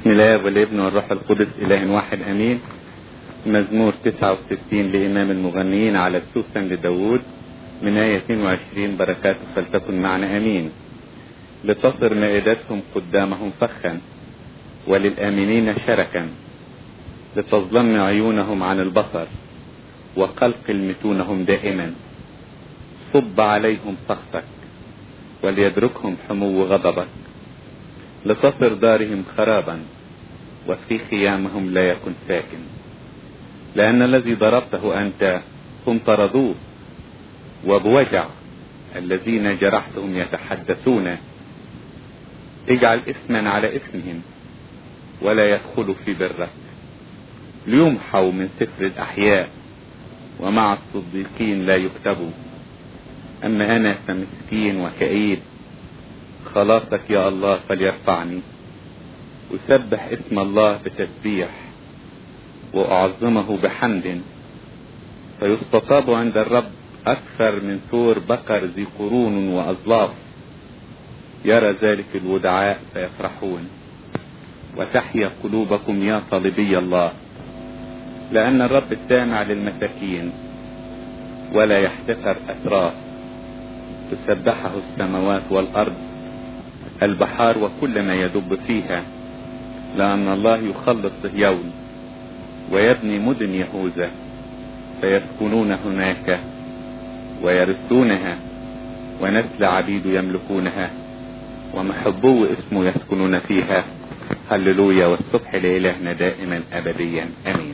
بسم الله والابن والروح القدس إله واحد أمين مزمور 69 لإمام المغنيين على السوسن لداود من آية 22 بركاته فلتكن معنا أمين لتصر مائدتهم قدامهم فخا وللآمنين شركا لتظلم عيونهم عن البصر وقلقل متونهم دائما صب عليهم سخطك وليدركهم حمو غضبك لتصر دارهم خرابا وفي خيامهم لا يكن ساكن لأن الذي ضربته أنت هم طردوه وبوجع الذين جرحتهم يتحدثون اجعل اسما على اسمهم ولا يدخلوا في برك ليمحوا من سفر الأحياء ومع الصديقين لا يكتبوا أما أنا فمسكين وكئيب خلاصك يا الله فليرفعني أسبح اسم الله بتسبيح وأعظمه بحمد فيستطاب عند الرب أكثر من ثور بقر ذي قرون وأظلاف يرى ذلك الودعاء فيفرحون وتحيا قلوبكم يا طالبي الله لأن الرب السامع للمساكين ولا يحتقر أسرار تسبحه السماوات والأرض البحار وكل ما يدب فيها لأن الله يخلص صهيون ويبني مدن يهوذا فيسكنون هناك ويرثونها ونسل عبيد يملكونها ومحبو اسمه يسكنون فيها هللويا والصبح لإلهنا دائما أبديا أمين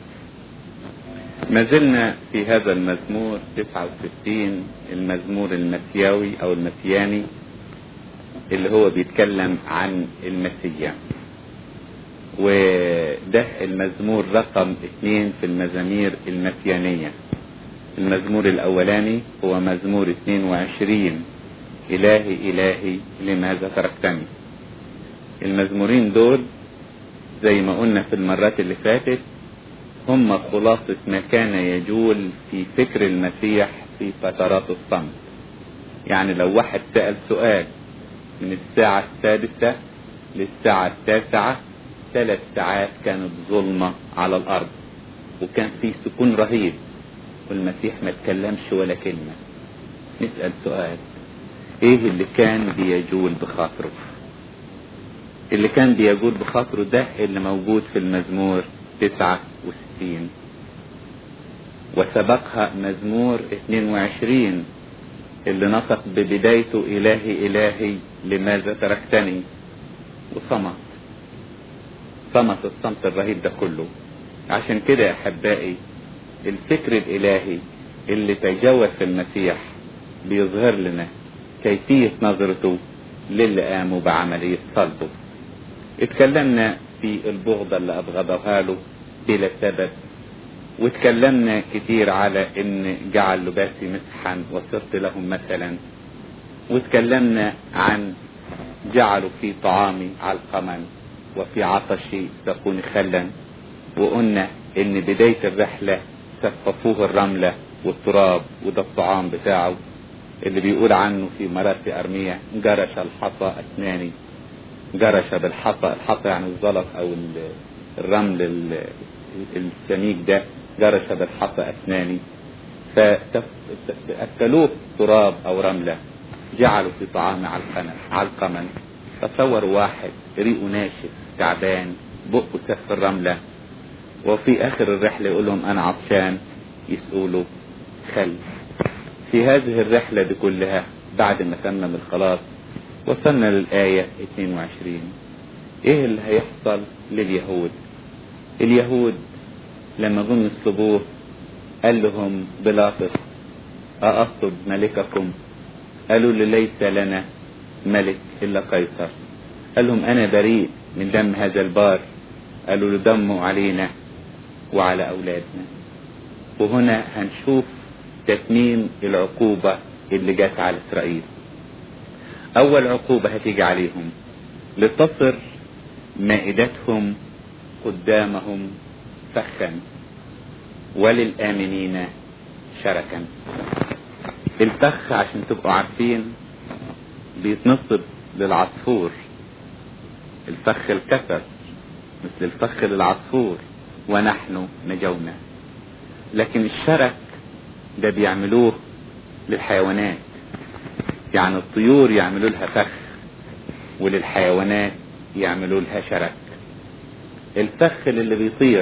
ما زلنا في هذا المزمور 69 المزمور المسياوي أو المسياني اللي هو بيتكلم عن المسيح وده المزمور رقم اثنين في المزامير المسيانية المزمور الأولاني هو مزمور 22 إلهي إلهي لماذا تركتني المزمورين دول زي ما قلنا في المرات اللي فاتت هم خلاصة ما كان يجول في فكر المسيح في فترات الصمت يعني لو واحد سأل سؤال من الساعة السادسة للساعة التاسعة ثلاث ساعات كانت ظلمة على الأرض وكان في سكون رهيب والمسيح ما تكلمش ولا كلمة نسأل سؤال ايه اللي كان بيجول بخاطره اللي كان بيجول بخاطره ده اللي موجود في المزمور 69 وسبقها مزمور 22 اللي نطق ببدايته إلهي إلهي لماذا تركتني وصمت صمت الصمت الرهيب ده كله عشان كده يا أحبائي الفكر الإلهي اللي تجاوز في المسيح بيظهر لنا كيفية نظرته للي قاموا بعملية صلبه اتكلمنا في البغضة اللي أبغضها له بلا سبب واتكلمنا كتير على ان جعل لباسي مسحا وصرت لهم مثلا واتكلمنا عن جعلوا في طعامي علقما وفي عطشي تكون خلا وقلنا ان بداية الرحلة سففوه الرملة والتراب وده الطعام بتاعه اللي بيقول عنه في مراسي أرمية جرش الحصى أسناني جرش بالحصى الحصى يعني الزلط أو الرمل السميك ده جرش بالحصى أسناني فأكلوه تراب أو رملة جعلوا في طعام علقما علقما تصور واحد ريقه ناشف تعبان بقه سف الرملة وفي آخر الرحلة يقول لهم أنا عطشان يسقوا له خل في هذه الرحلة دي كلها بعد ما تمم الخلاص وصلنا للآية 22 ايه اللي هيحصل لليهود اليهود لما جم يصلبوه قال لهم بلاطس أأصب ملككم قالوا له ليس لنا ملك إلا قيصر قال لهم أنا بريء من دم هذا البار قالوا له دمه علينا وعلى أولادنا وهنا هنشوف تتميم العقوبة اللي جت على إسرائيل أول عقوبة هتيجي عليهم لتصر مائدتهم قدامهم فخا وللآمنين شركا الفخ عشان تبقوا عارفين بيتنصب للعصفور الفخ الكسر مثل الفخ للعصفور ونحن نجونا لكن الشرك ده بيعملوه للحيوانات يعني الطيور يعملوا لها فخ وللحيوانات يعملوا لها شرك الفخ للي بيطير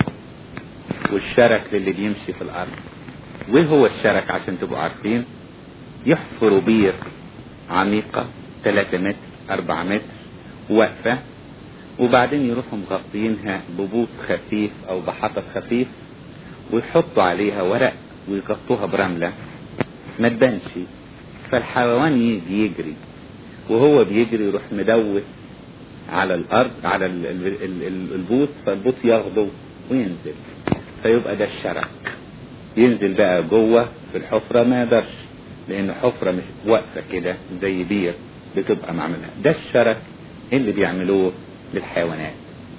والشرك للي بيمشي في الارض وايه هو الشرك عشان تبقوا عارفين يحفروا بير عميقة 3 متر 4 متر واقفة وبعدين يروحوا مغطيينها ببوط خفيف او بحطب خفيف ويحطوا عليها ورق ويغطوها برملة ما تبانش فالحيوان يجي يجري وهو بيجري يروح مدوس على الارض على ال- ال- ال- ال- البوط فالبوط ياخده وينزل فيبقى ده الشرك ينزل بقى جوه في الحفرة ما يقدرش لان حفرة مش واقفة كده زي بير بتبقى معمولة ده الشرك اللي بيعملوه للحيوانات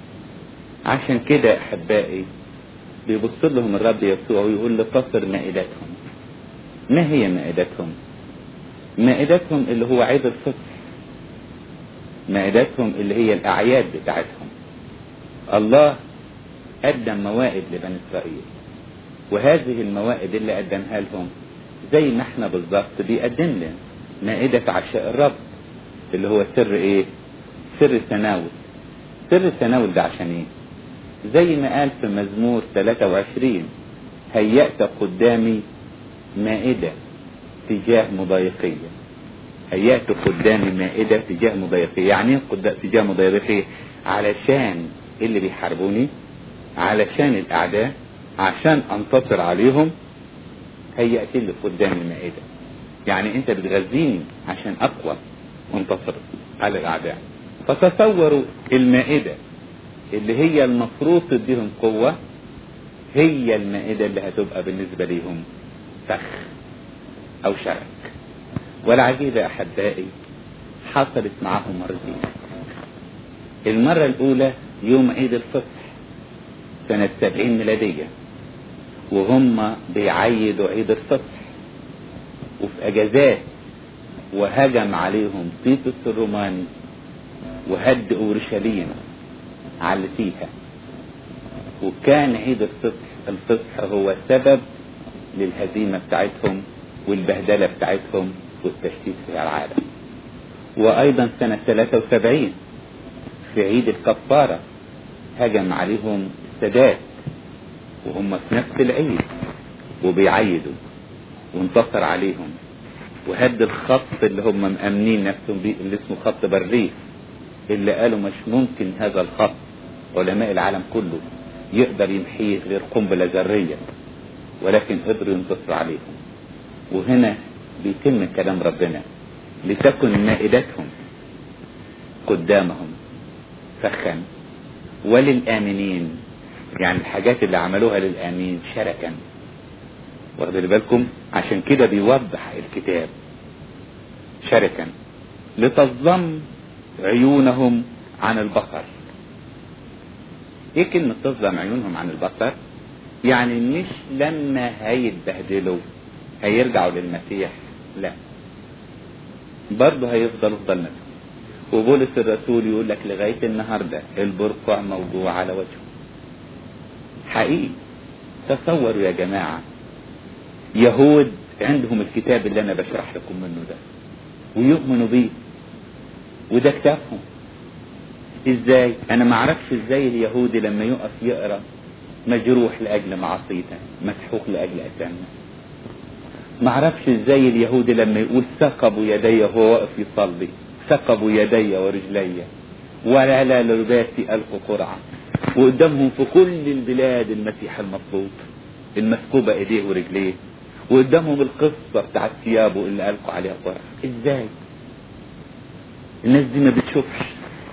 عشان كده احبائي بيبص لهم الرب يسوع ويقول لقصر مائدتهم ما هي مائدتهم مائدتهم اللي هو عيد الفطر مائدتهم اللي هي الاعياد بتاعتهم الله قدم موائد لبني اسرائيل وهذه الموائد اللي قدمها لهم زي ما احنا بالظبط بيقدم لنا مائدة عشاء الرب اللي هو سر ايه سر التناول سر التناول ده عشان ايه زي ما قال في مزمور 23 هيأت قدامي مائدة تجاه مضايقية هيأت قدامي مائدة تجاه مضايقية يعني ايه قد- تجاه مضايقية علشان اللي بيحاربوني علشان الأعداء عشان أنتصر عليهم هيأت اللي قدامي مائدة يعني أنت بتغذيني عشان أقوى وانتصر على الأعداء فتصوروا المائدة اللي هي المفروض تديهم قوة هي المائدة اللي هتبقى بالنسبة ليهم فخ أو شرك والعجيب يا أحبائي حصلت معاهم مرتين المرة الأولى يوم عيد الفطر سنة سبعين ميلادية وهم بيعيدوا عيد الفطر وفي أجازات وهجم عليهم تيتوس الروماني وهد أورشليم على فيها وكان عيد الفطر الفصح هو سبب للهزيمة بتاعتهم والبهدلة بتاعتهم والتشتيت في العالم وأيضا سنة 73 في عيد الكفارة هجم عليهم السادات وهم في نفس العيد وبيعيدوا وانتصر عليهم وهد الخط اللي هم مأمنين نفسهم بيه اللي اسمه خط برليف اللي قالوا مش ممكن هذا الخط علماء العالم كله يقدر يمحيه غير قنبلة ذرية ولكن قدروا ينتصروا عليهم وهنا بيتم كلام ربنا لتكن مائدتهم قدامهم فخا وللآمنين يعني الحاجات اللي عملوها للآمين شركا واخدين بالكم عشان كده بيوضح الكتاب شركا لتظلم عيونهم عن البصر ايه كلمة تظلم عيونهم عن البصر يعني مش لما هيتبهدلوا هيرجعوا للمسيح لا برضه هيفضلوا في ضلمتهم وبولس الرسول يقول لك لغاية النهاردة البرقع موضوع على وجهه حقيقي تصوروا يا جماعة يهود عندهم الكتاب اللي انا بشرح لكم منه ده ويؤمنوا بيه وده كتابهم ازاي انا ما اعرفش ازاي اليهودي لما يقف يقرا مجروح لاجل معصيته مسحوق لاجل اثامه ما اعرفش ازاي اليهودي لما يقول ثقبوا يدي وهو واقف يصلي ثقبوا يدي ورجلي ولا لا لباسي القوا قرعه وقدامهم في كل البلاد المسيح المطلوب المثقوبة ايديه ورجليه وقدامهم القصة بتاعت ثيابه اللي ألقوا عليها قرعة ازاي الناس دي ما بتشوفش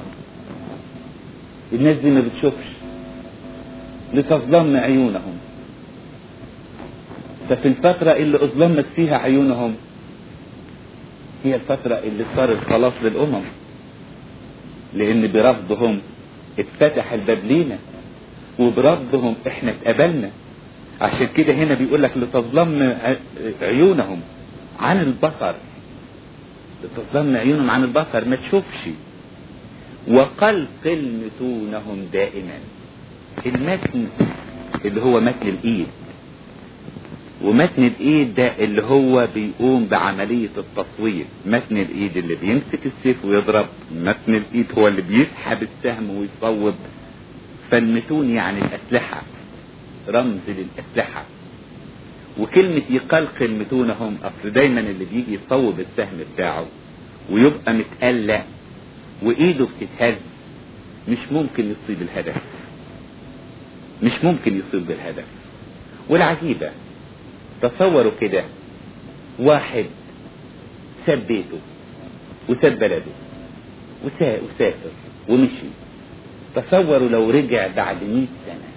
الناس دي ما بتشوفش لتظلم عيونهم ففي الفترة اللي أظلمت فيها عيونهم هي الفترة اللي صار الخلاص للأمم لأن برفضهم اتفتح الباب لينا وبرفضهم احنا اتقبلنا عشان كده هنا بيقول لك لتظلم عيونهم عن البصر لتظلم عيونهم عن البصر ما تشوفش وقلقل متونهم دائما المتن اللي هو متن الايد ومتن الايد ده اللي هو بيقوم بعملية التصوير متن الايد اللي بيمسك السيف ويضرب متن الايد هو اللي بيسحب السهم ويصوب فالمتون يعني الاسلحة رمز للاسلحة وكلمة يقلقل متونهم اصل دايما اللي بيجي يصوب السهم بتاعه ويبقى متقلق وايده بتتهز مش ممكن يصيب الهدف مش ممكن يصيب بالهدف والعجيبة تصوروا كده واحد ساب بيته وساب بلده وسا- وسافر ومشي تصوروا لو رجع بعد مئة سنة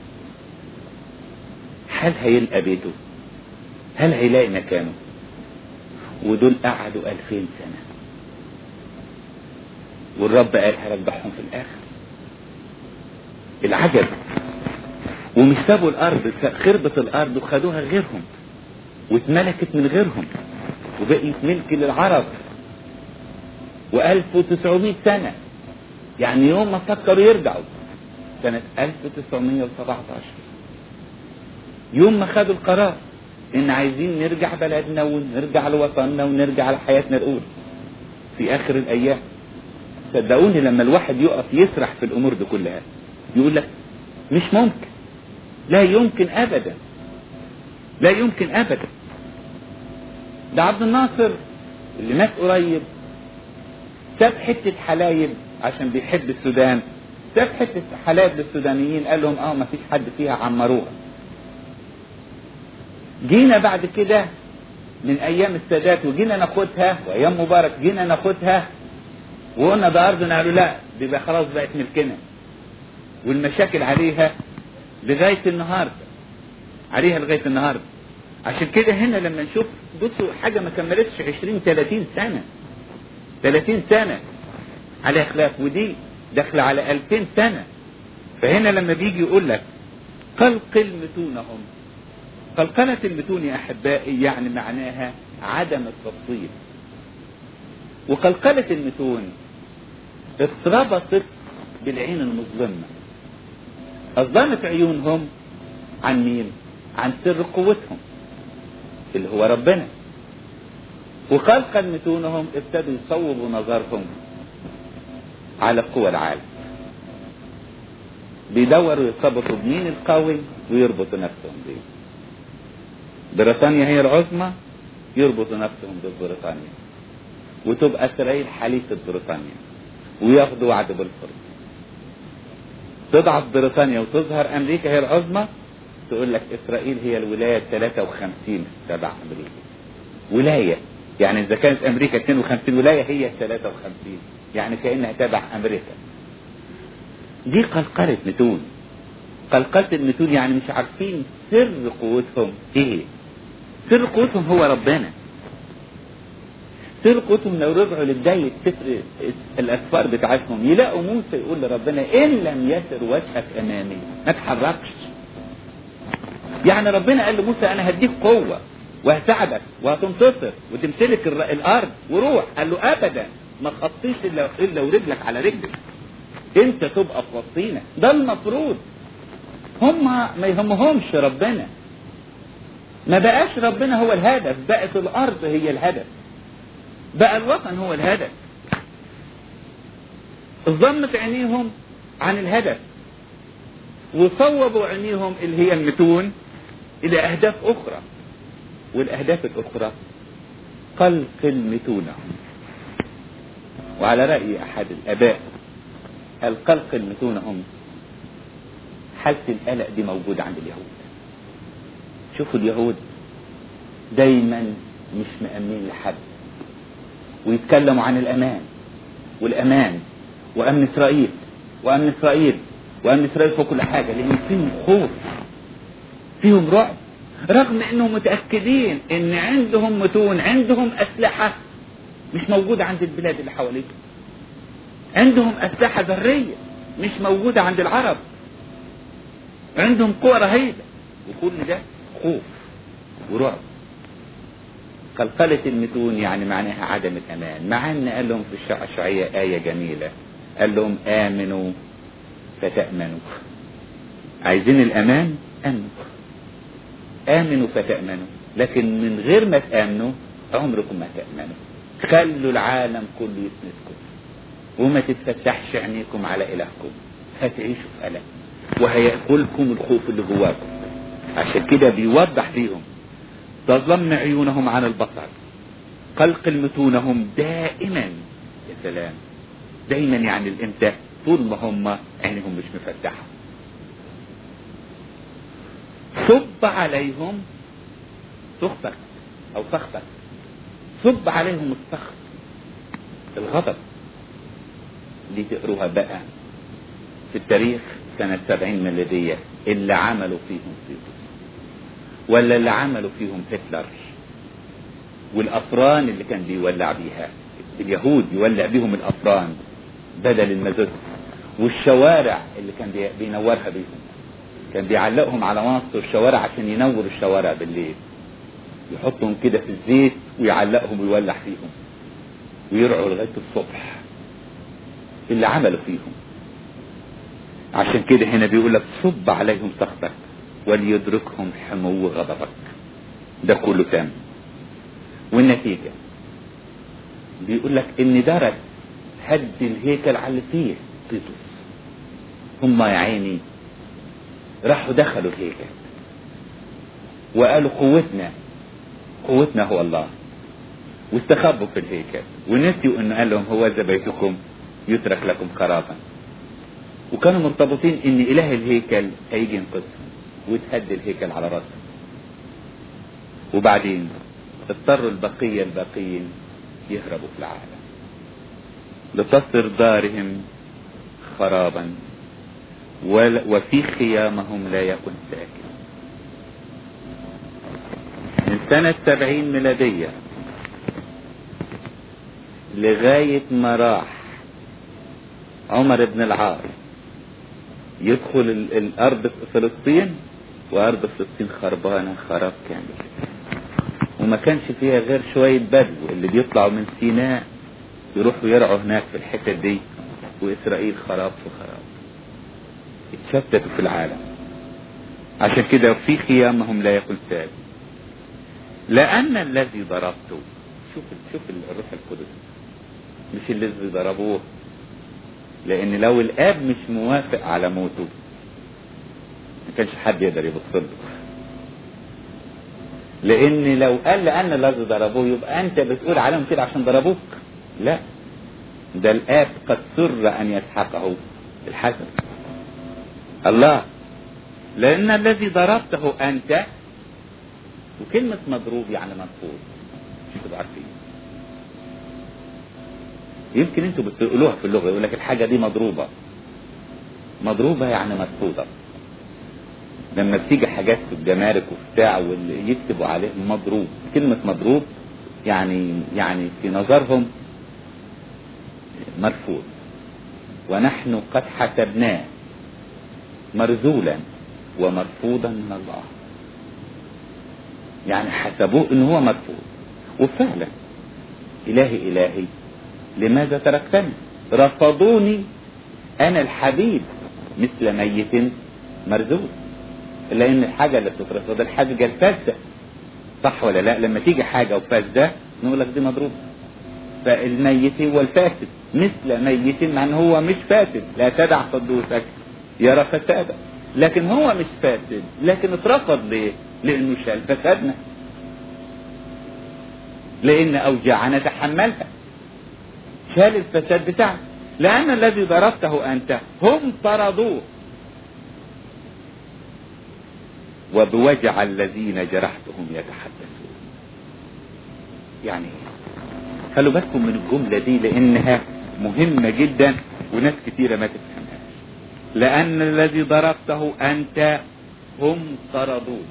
هل هيلقى بيته هل هيلاقي مكانه ودول قعدوا ألفين سنة والرب قال هرجعهم في الآخر العجب ومش سابوا الأرض خربت الأرض وخدوها غيرهم واتملكت من غيرهم وبقيت ملك للعرب و1900 سنة يعني يوم ما فكروا يرجعوا سنة 1917 يوم ما خدوا القرار ان عايزين نرجع بلدنا ونرجع لوطننا ونرجع لحياتنا الاولى في اخر الايام صدقوني لما الواحد يقف يسرح في الامور دي كلها يقول لك مش ممكن لا يمكن ابدا لا يمكن ابدا ده عبد الناصر اللي مات قريب ساب حتة حلايب عشان بيحب السودان ساب حتة حلايب للسودانيين قال لهم اه ما فيش حد فيها عمروها جينا بعد كده من ايام السادات وجينا ناخدها وايام مبارك جينا ناخدها وقلنا ده ارضنا قالوا لا دي بقى خلاص بقت ملكنا والمشاكل عليها لغايه النهارده عليها لغايه النهارده عشان كده هنا لما نشوف بصوا حاجه ما كملتش 20 30 سنه 30 سنه عليها خلاف ودي داخله على 2000 سنه فهنا لما بيجي يقول لك قلقل متونهم قلقلة المتون يا أحبائي يعني معناها عدم التفصيل وقلقلة المتون اتربطت بالعين المظلمة أظلمت عيونهم عن مين؟ عن سر قوتهم اللي هو ربنا وقلقل متونهم ابتدوا يصوبوا نظرهم على قوى العالم بيدوروا يرتبطوا بمين القوي ويربطوا نفسهم بيه بريطانيا هي العظمى يربطوا نفسهم ببريطانيا وتبقى اسرائيل حليفة بريطانيا وياخدوا وعد بالفرد تضعف بريطانيا وتظهر امريكا هي العظمى تقول لك اسرائيل هي الولاية 53 تبع امريكا ولاية يعني اذا كانت امريكا 52 ولاية هي 53 يعني كانها تبع امريكا دي قلقلة متون قلقلة المتون يعني مش عارفين سر قوتهم ايه سر قوتهم هو ربنا سر قوتهم لو رجعوا لبداية سفر الأسفار بتاعتهم يلاقوا موسى يقول لربنا إن لم يسر وجهك أمامي ما تحركش يعني ربنا قال لموسى أنا هديك قوة وهساعدك وهتنتصر وتمتلك الر- الأرض وروح قال له أبدا ما تخطيش إلا إلا ورجلك على رجلك أنت تبقى في وسطينا ده المفروض هم ما يهمهمش ربنا ما بقاش ربنا هو الهدف بقت الارض هي الهدف بقى الوطن هو الهدف ضمت عينيهم عن الهدف وصوبوا عينيهم اللي هي المتون الى اهداف اخرى والاهداف الاخرى قلقل متونهم وعلى راي احد الاباء قال قلقل متونهم حالة القلق دي موجودة عند اليهود شوفوا اليهود دايما مش مأمنين لحد ويتكلموا عن الأمان والأمان وأمن إسرائيل وأمن إسرائيل وأمن إسرائيل فوق كل حاجة لأن فيهم خوف فيهم رعب رغم أنهم متأكدين أن عندهم متون عندهم أسلحة مش موجودة عند البلاد اللي حواليهم عندهم أسلحة ذرية مش موجودة عند العرب عندهم قوة رهيبة وكل ده خوف ورعب قلقلة المتون يعني معناها عدم الأمان مع أن قال لهم في الشرعية آية جميلة قال لهم امنوا فتأمنوا عايزين الامان امنوا امنوا فتأمنوا لكن من غير ما تآمنوا عمركم ما تأمنوا خلوا العالم كله يسندكم وما تتفتحش عينيكم على إلهكم هتعيشوا في ألم وهيأكلكم الخوف اللي جواكم عشان كده بيوضح ليهم تظلم عيونهم عن البصر قلقل متونهم دائما يا سلام دايما يعني الامتى طول ما هم عينهم مش مفتحه صب عليهم سخطك او سخطك صب عليهم السخط الغضب دي تقروها بقى في التاريخ سنة سبعين ميلادية اللي عملوا فيهم تيتوس ولا اللي عملوا فيهم هتلر والأفران اللي كان بيولع بيها اليهود يولع بيهم الأفران بدل المازوت والشوارع اللي كان بي- بينورها بيهم كان بيعلقهم على منصة الشوارع عشان ينور الشوارع بالليل يحطهم كده في الزيت ويعلقهم ويولع فيهم ويرعوا لغاية الصبح اللي عملوا فيهم عشان كده هنا بيقول لك صب عليهم سخطك وليدركهم حمو غضبك ده كله تم والنتيجة بيقول لك ان درس هد الهيكل على اللي فيه تيتوس هم يا عيني راحوا دخلوا الهيكل وقالوا قوتنا قوتنا هو الله واستخبوا في الهيكل ونسيوا انه قال لهم هو ذا بيتكم يترك لكم خرابا وكانوا مرتبطين ان اله الهيكل هيجي ينقذهم وتهد الهيكل على راسهم وبعدين اضطروا البقية الباقيين يهربوا في العالم لتصر دارهم خرابا ول- وفي خيامهم لا يكن ساكن من سنة سبعين ميلادية لغاية ما راح عمر بن العاص يدخل ال- الأرض في فلسطين وأرض فلسطين خربانة خراب كامل وما كانش فيها غير شوية بدو اللي بيطلعوا من سيناء يروحوا يرعوا هناك في الحتة دي وإسرائيل خراب في خراب اتشتتوا في العالم عشان كده في خيامهم لا يكن ساد لأن الذي ضربته شوف شوف الروح القدس مش الذي ضربوه لأن لو الآب مش موافق على موته ما كانش حد يقدر يبص له لأن لو قال لأن الذي ضربوه يبقى أنت بتقول عليهم كده عشان ضربوك لا ده الآب قد سر أن يسحقه الحسن الله لأن الذي ضربته أنت وكلمة مضروب يعني مرفوض مش تبقى عارفين يمكن انتوا بتقولوها في اللغة يقول لك الحاجة دي مضروبة مضروبة يعني مرفوضة لما بتيجي حاجات في الجمارك وبتاع واللي يكتبوا عليه مضروب كلمة مضروب يعني يعني في نظرهم مرفوض ونحن قد حسبناه مرذولا ومرفوضا من الله يعني حسبوه ان هو مرفوض وفعلا الهي الهي لماذا تركتني رفضوني انا الحبيب مثل ميت مرذول لان الحاجه اللي بتترفض الحاجه الفاسده صح ولا لا لما تيجي حاجه وفاسده نقول لك دي مضروبه فالميت هو الفاسد مثل ميت مع ان هو مش فاسد لا تدع قدوسك يرى فسادا لكن هو مش فاسد لكن اترفض ليه لانه شال فسادنا لان اوجاعنا تحملها شال الفساد بتاعنا لان الذي ضربته انت هم طردوه وبوجع الذين جرحتهم يتحدثون يعني خلوا بالكم من الجملة دي لانها مهمة جدا وناس كتيرة ما تفهمهاش لان الذي ضربته انت هم طردوه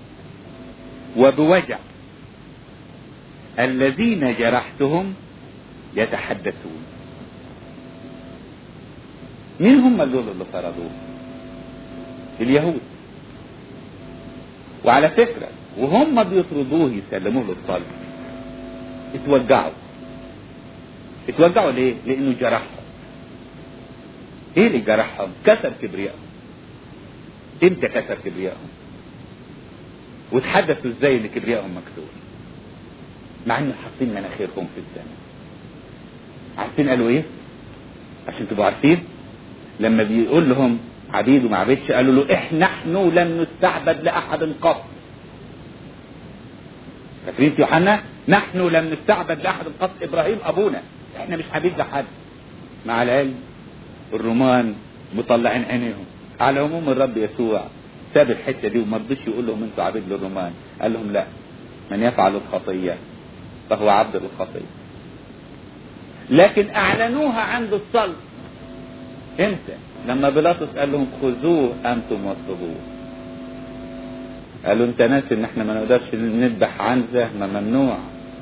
وبوجع الذين جرحتهم يتحدثون مين هم دول اللي طردوه اليهود وعلى فكرة وهم بيطردوه يسلموه للصلب اتوجعوا اتوجعوا ليه لانه جرحهم ايه اللي جرحهم كسر كبريائهم امتى كسر كبريائهم وتحدثوا ازاي ان كبريائهم مكسور مع انه حاطين مناخيرهم في السماء عارفين قالوا ايه عشان تبقوا عارفين لما بيقول لهم عبيد وما عبيدش قالوا له احنا نحن لم نستعبد لاحد قط فاكرين في يوحنا نحن لم نستعبد لاحد قط ابراهيم ابونا احنا مش عبيد لحد مع العلم الرومان مطلعين عينيهم على عموم الرب يسوع ساب الحته دي وما رضيش يقول لهم انتوا عبيد للرومان قال لهم لا من يفعل الخطيه فهو عبد للخطيه لكن اعلنوها عند الصلب امتى لما بيلاطس قال لهم خذوه انتم واصلبوه قالوا انت ناسي ان احنا ما نقدرش نذبح عنزه ما ممنوع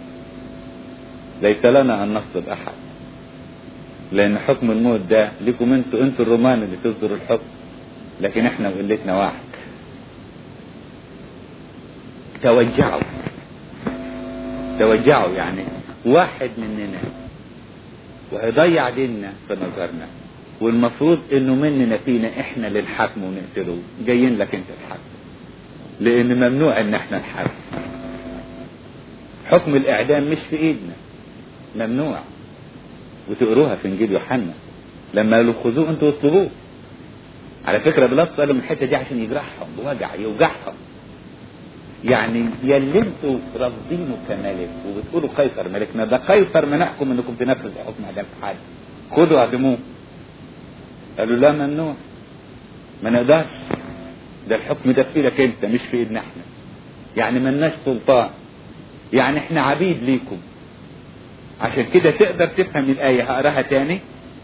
ليس لنا ان نصلب احد لان حكم الموت ده لكم انتوا انتوا الرومان اللي تصدروا الحكم لكن احنا وقلتنا واحد توجعوا توجعوا يعني واحد مننا وهيضيع ديننا في نظرنا والمفروض انه مننا فينا احنا للحكم ونقتله جايين لك انت الحكم لان ممنوع ان احنا نحكم حكم الاعدام مش في ايدنا ممنوع وتقروها في انجيل يوحنا لما قالوا خذوه انتوا واطلبوه على فكره بلاط قالوا من الحته دي عشان يجرحهم بوجع يوجعهم يعني يا اللي انتوا رافضينه كملك وبتقولوا قيصر ملكنا ده قيصر منعكم انكم تنفذوا حكم اعدام حد خدوا اعدموه قالوا لا ممنوع ما نقدرش ده الحكم ده في ايدك انت مش في ايدنا احنا يعني ملناش سلطان يعني احنا عبيد ليكم عشان كده تقدر تفهم الآية هقراها تاني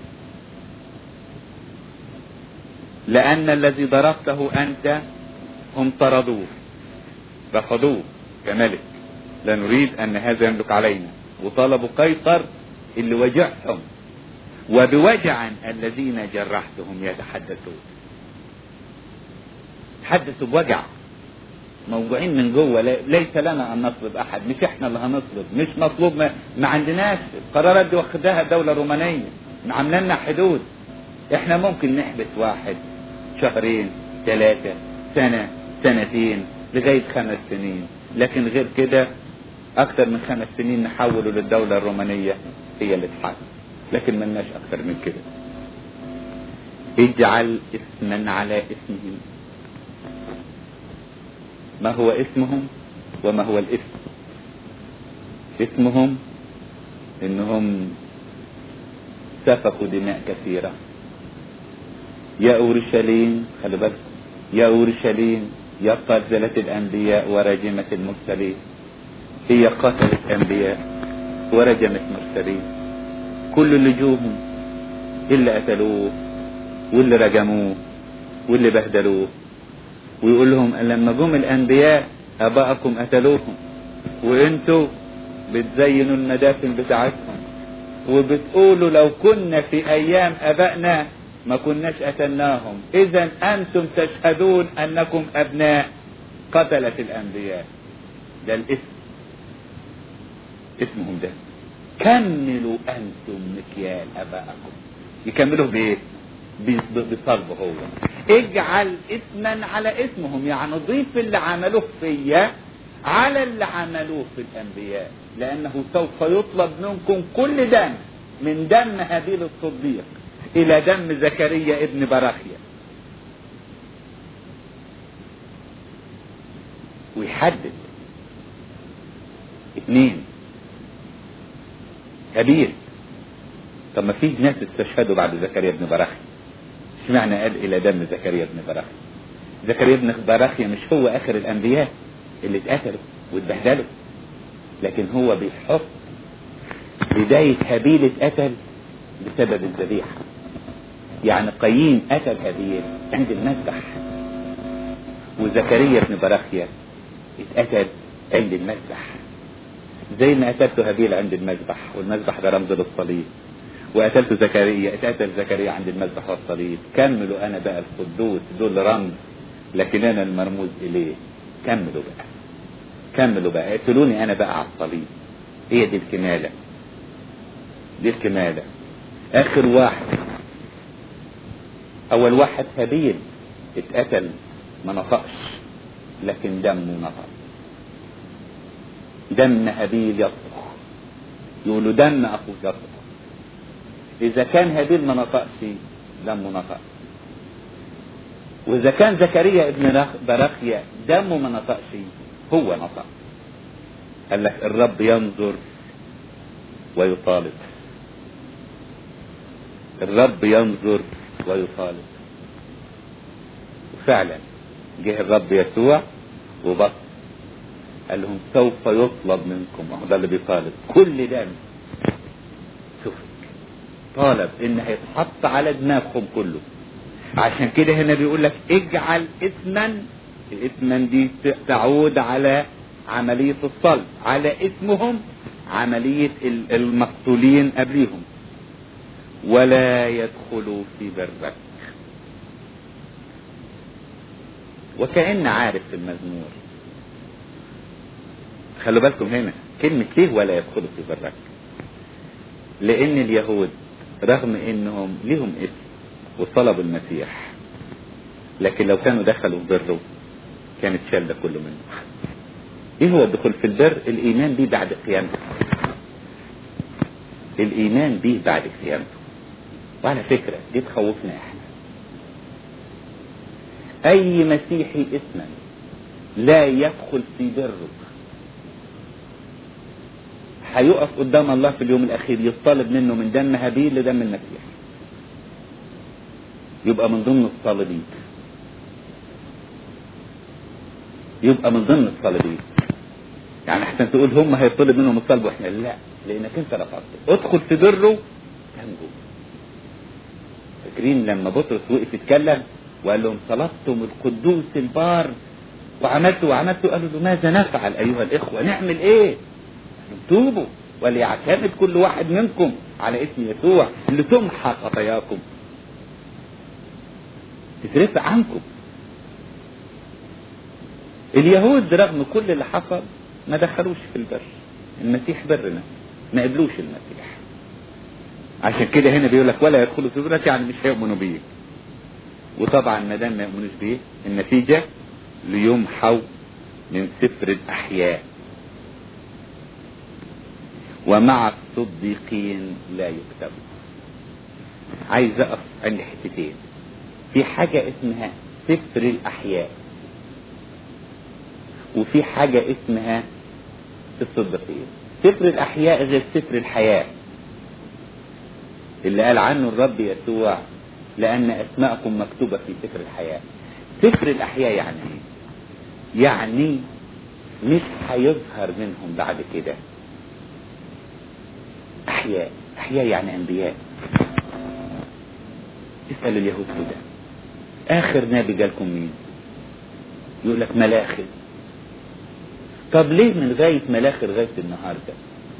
لأن الذي ضربته أنت هم طردوه رفضوه كملك لا نريد أن هذا يملك علينا وطلبوا قيصر اللي وجعهم وبوجع الذين جرحتهم يتحدثون تحدثوا بوجع موجوعين من جوه ليس لنا ان نطلب احد مش احنا اللي هنطلب مش مطلوب ما, ما عندناش القرارات دي واخداها الدوله الرومانيه عامله لنا حدود احنا ممكن نحبس واحد شهرين ثلاثه سنه سنتين لغايه خمس سنين لكن غير كده اكثر من خمس سنين نحوله للدوله الرومانيه هي اللي تحكم لكن ملناش اكثر من كده اجعل اسما على اسمهم ما هو اسمهم وما هو الاسم اسمهم انهم سفكوا دماء كثيرة يا اورشليم خلي بالك يا اورشليم يا قاتلة الانبياء ورجمة المرسلين هي قتلت انبياء ورجمت مرسلين كل اللي جوهم اللي قتلوه واللي رجموه واللي بهدلوه ويقول لهم لما جم الانبياء اباءكم قتلوهم وانتوا بتزينوا المدافن بتاعتهم وبتقولوا لو كنا في ايام ابائنا ما كناش قتلناهم اذا انتم تشهدون انكم ابناء قتلت الانبياء ده الاسم اسمهم ده كملوا انتم مكيال ابائكم يكملوا بايه بصلب هو اجعل اسما على اسمهم يعني ضيف اللي عملوه فيا على اللي عملوه في الانبياء لانه سوف يطلب منكم كل دم من دم هابيل الصديق الى دم زكريا ابن براخيا ويحدد اثنين هابيل طب ما فيش ناس استشهدوا بعد زكريا ابن براخيا اشمعنى قال الى دم زكريا بن براخيا زكريا بن براخيا مش هو اخر الانبياء اللي اتقتلوا واتبهدلوا لكن هو بيحط بداية هابيل اتقتل بسبب الذبيحة يعني قايين قتل هابيل عند المذبح وزكريا بن براخيا اتقتل عند المذبح زي ما قتلت هابيل عند المذبح والمذبح ده رمز للصليب وقتلت زكريا اتقتل زكريا عند المذبح والصليب كملوا انا بقى القدوس دول رمز لكن انا المرموز اليه كملوا بقى كملوا بقى اقتلوني انا بقى على الصليب هي دي الكماله دي الكماله اخر واحد اول واحد هابيل اتقتل ما نطقش لكن دمه نطق دم هابيل يطبخ يقولوا دم اخوه يطبخ اذا كان هابيل ما نطقش دمه نطق واذا كان زكريا ابن براخيا دمه ما نطقش هو نطق قال لك الرب ينظر ويطالب الرب ينظر ويطالب وفعلا جه الرب يسوع وبص قال لهم سوف يطلب منكم وهو ده اللي بيطالب كل دم شوف طالب ان هيتحط على دماغهم كله عشان كده هنا بيقول لك اجعل اسما اسما دي تعود على عملية الصلب على اسمهم عملية المقتولين قبليهم ولا يدخلوا في برك وكأن عارف في المزمور خلوا بالكم هنا كلمة ليه ولا يدخلوا في برك لأن اليهود رغم انهم لهم اسم وطلبوا المسيح لكن لو كانوا دخلوا في بره كانت شال ده كله منه ايه هو الدخول في البر الايمان بيه بعد قيامته الايمان بيه بعد قيامته وعلى فكرة دي تخوفنا احنا اي مسيحي اسما لا يدخل في بره هيقف قدام الله في اليوم الاخير يطالب منه من دم هابيل لدم المسيح يبقى من ضمن الصالبين يبقى من ضمن الصالبين يعني احسن تقول هم هيطلب منهم الصلب واحنا لا لانك انت رفضت ادخل في بره تنجو فاكرين لما بطرس وقف يتكلم وقال لهم طلبتم القدوس البار وعملت وعملت قالوا له ماذا نفعل ايها الاخوه نعمل ايه توبوا وليعتمد كل واحد منكم على اسم يسوع لتمحى خطاياكم تترفع عنكم اليهود رغم كل اللي حصل ما دخلوش في البر المسيح برنا ما قبلوش المسيح عشان كده هنا بيقول لك ولا يدخلوا في برك يعني مش هيؤمنوا بيه وطبعا ما دام ما يؤمنوش بيه النتيجه ليمحوا من سفر الاحياء ومع الصديقين لا يكتب عايز اقف عند حتتين في حاجة اسمها سفر الأحياء وفي حاجة اسمها الصديقين سفر الأحياء غير سفر الحياة اللي قال عنه الرب يسوع لأن أسماءكم مكتوبة في سفر الحياة سفر الأحياء يعني ايه؟ يعني مش هيظهر منهم بعد كده أحياء أحياء يعني أنبياء اسأل اليهود كده اخر نبي جالكم مين يقول لك ملاخي طب ليه من غاية ملاخي لغاية النهاردة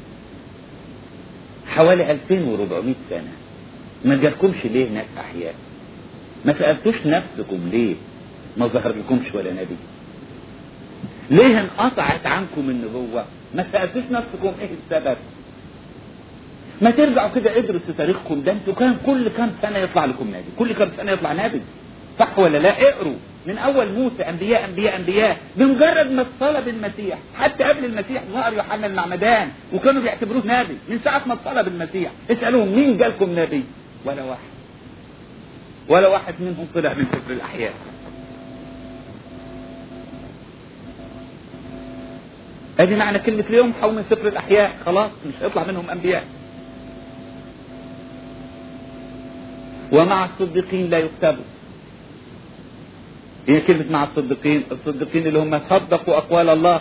حوالي 2400 سنة ما جالكمش ليه ناس احياء ما سألتوش نفسكم ليه ما ظهر لكمش ولا نبي ليه انقطعت عنكم النبوة ما سألتوش نفسكم ايه السبب ما ترجعوا كده ادرسوا تاريخكم ده انتوا كان كل كام سنة يطلع لكم نبي كل كام سنة يطلع نبي صح ولا لا اقروا من اول موسى انبياء انبياء انبياء بمجرد ما اتصلب المسيح حتى قبل المسيح ظهر يوحنا المعمدان وكانوا بيعتبروه نبي من ساعه ما اتصلب المسيح اسالوهم مين جالكم نبي ولا واحد ولا واحد منهم طلع من سفر الاحياء ادي معنى كلمه اليوم حول من سفر الاحياء خلاص مش هيطلع منهم انبياء ومع الصديقين لا يكتبوا هي كلمة مع الصديقين الصديقين اللي هم صدقوا أقوال الله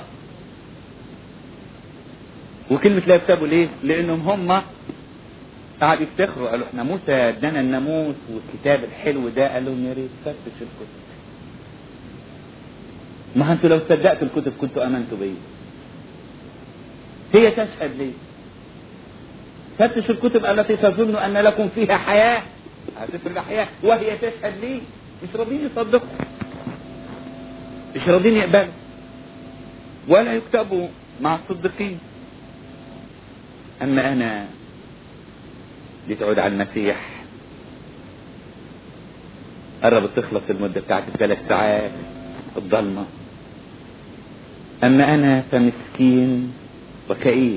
وكلمة لا يكتبوا ليه لأنهم هم قعدوا يفتخروا قالوا احنا موسى ادانا الناموس والكتاب الحلو ده قال لهم يا ريت فتش الكتب ما انتوا لو صدقتوا الكتب كنتوا امنتوا بيا هي تشهد ليه فتش الكتب التي تظن ان لكم فيها حياه سفر الحياه وهي تشهد ليه مش راضيين يصدقوا مش راضيين يقبلوا ولا يكتبوا مع الصديقين اما انا لتعود على المسيح قربت تخلص المدة بتاعت الثلاث ساعات الضلمة أما أنا فمسكين وكئيب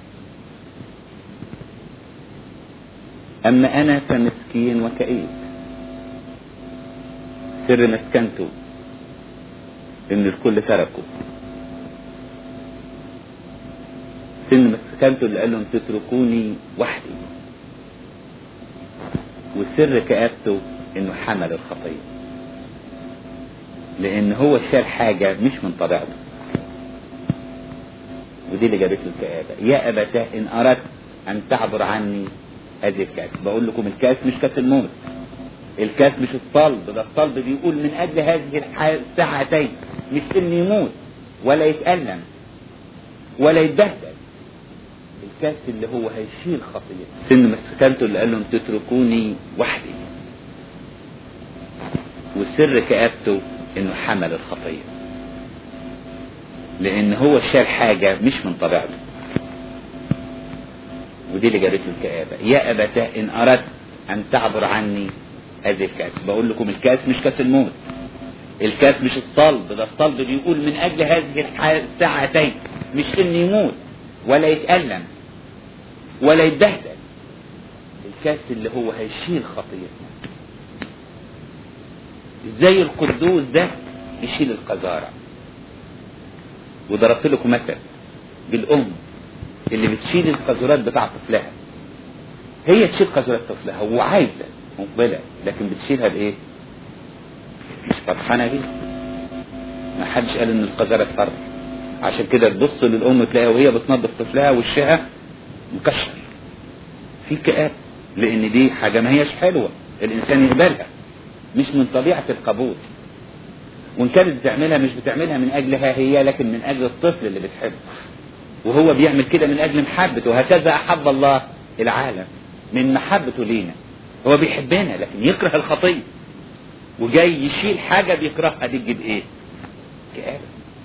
أما أنا فمسكين وكئيب سر مسكنته إن الكل تركه سن مسكنته اللي قال لهم تتركوني وحدي وسر كآبته إنه حمل الخطية لأن هو شال حاجة مش من طبيعته ودي اللي جابت له الكآبة يا أبتاه إن أردت أن تعبر عني هذه الكاس بقول لكم الكاس مش كاس الموت الكاس مش الصلب ده الصلب بيقول من أجل هذه الساعتين مش إن يموت ولا يتألم ولا يتبهدل الكاس اللي هو هيشيل خطيئة سن مسكنته اللي قال لهم تتركوني وحدي وسر كآبته انه حمل الخطية لان هو شال حاجة مش من طبيعته ودي اللي جابت له الكآبة يا أبتاه إن أردت أن تعبر عني هذه الكاس بقول لكم الكاس مش كاس الموت الكاس مش الصلب ده الصلب بيقول من أجل هذه الساعتين مش إن يموت ولا يتألم ولا يتبهدل الكاس اللي هو هيشيل خطيئتنا زي القدوس ده يشيل القذارة وضربت لكم مثل بالأم اللي بتشيل القذورات بتاع طفلها هي تشيل قذورات طفلها وعايزة مقبلة لكن بتشيلها بإيه؟ مش فرحانة بيه ما حدش قال إن القذارة فرح عشان كده تبص للأم تلاقيها وهي بتنظف طفلها وشها مكشر في كآب لأن دي حاجة ما هيش حلوة الإنسان يقبلها مش من طبيعة القبول وإن كانت بتعملها مش بتعملها من أجلها هي لكن من أجل الطفل اللي بتحبه وهو بيعمل كده من أجل محبته وهكذا أحب الله العالم من محبته لينا هو بيحبنا لكن يكره الخطية وجاي يشيل حاجة بيكرهها دي تجيب إيه؟ كآبة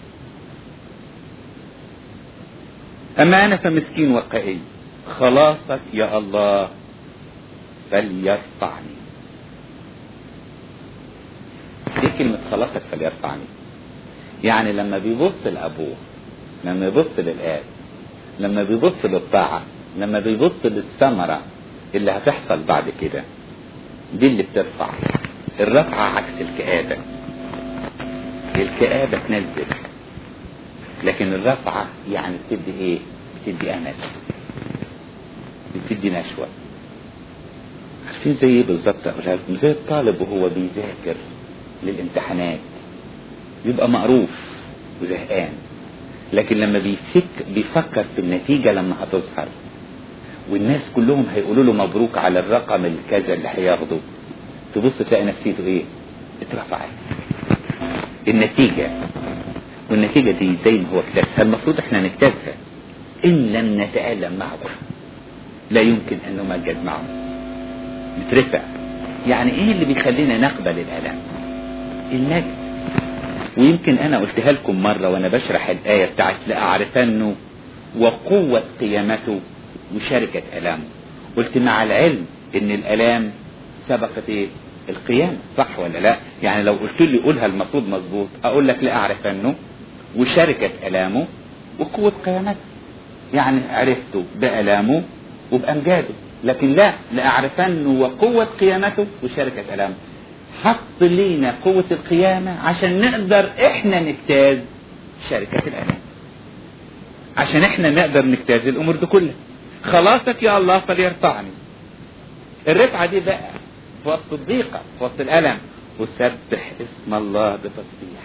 أما أنا فمسكين وقائي خلاصك يا الله فليرفعني دي كلمة خلاصك فليرفعني يعني لما بيبص لأبوه لما يبص للآب لما بيبص للطاعة لما بيبص للثمرة اللي هتحصل بعد كده دي اللي بترفع الرفعة عكس الكآبة الكآبة تنزل لكن الرفعة يعني بتدي ايه بتدي امل بتدي نشوة عارفين زي ايه بالظبط اقولها لكم زي الطالب وهو بيذاكر للامتحانات يبقى مقروف وزهقان لكن لما بيفك بيفكر في النتيجة لما هتظهر والناس كلهم هيقولوا له مبروك على الرقم الكذا اللي هياخده تبص تلاقي نفسيته ايه اترفعت النتيجة والنتيجة دي زي ما هو اكتسها المفروض احنا نكتسها ان لم نتألم معه لا يمكن ان نمجد معه نترفع يعني ايه اللي بيخلينا نقبل الالم المجد ويمكن انا قلتها لكم مرة وانا بشرح الآية بتاعت لأعرفنه وقوة قيامته وشركة ألامه قلت مع العلم ان الألام سبقت ايه القيامة صح ولا لا يعني لو قلت لي قولها المفروض مظبوط اقول لك لأعرفنه وشركة ألامه وقوة قيامته يعني عرفته بألامه وبأمجاده لكن لا لأعرفنه وقوة قيامته وشركة ألامه حط لينا قوة القيامة عشان نقدر احنا نجتاز شركة الألام عشان احنا نقدر نجتاز الأمور دي كلها خلاصك يا الله فليرفعني الرفعة دي بقى في وسط الضيقة في وسط الألم وسبح اسم الله بتسبيح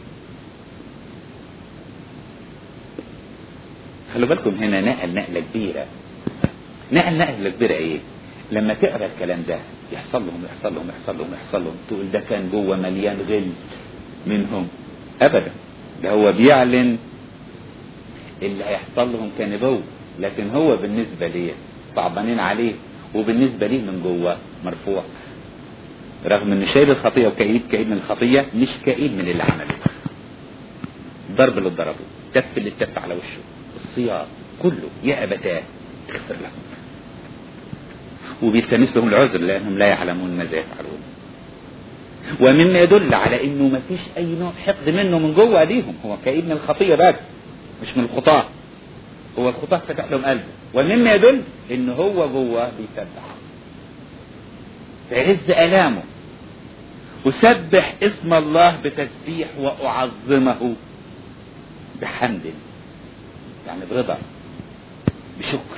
خلوا بالكم هنا نقل نقلة كبيرة نقل نقلة كبيرة ايه لما تقرا الكلام ده يحصل لهم يحصل لهم يحصل لهم يحصل لهم تقول ده كان جوه مليان غل منهم ابدا ده هو بيعلن اللي هيحصل لهم كنبوة لكن هو بالنسبة ليه صعبانين عليه وبالنسبة ليه من جوه مرفوع رغم ان شايل الخطية وكئيب كئيب من الخطية مش كئيب من اللي عمله ضرب اللي ضربه تف اللي تف على وشه الصيام كله يا ابتاه اغفر لهم وبيلتمس لهم العذر لانهم لا يعلمون ماذا يفعلون ومما يدل على انه ما فيش اي نوع حقد منه من جوه ليهم هو كئيب من الخطيه بس مش من الخطاه هو الخطاه فتح لهم قلبه ومما يدل ان هو جوه بيسبح في عز الامه اسبح اسم الله بتسبيح واعظمه بحمد يعني برضا بشكر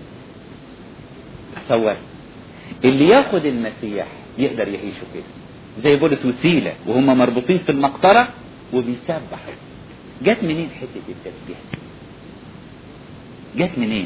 تصور اللي ياخد المسيح يقدر يعيشه كده زي بولس وسيلة وهم مربوطين في المقطرة وبيسبحوا جت منين حتة التسبيح جت منين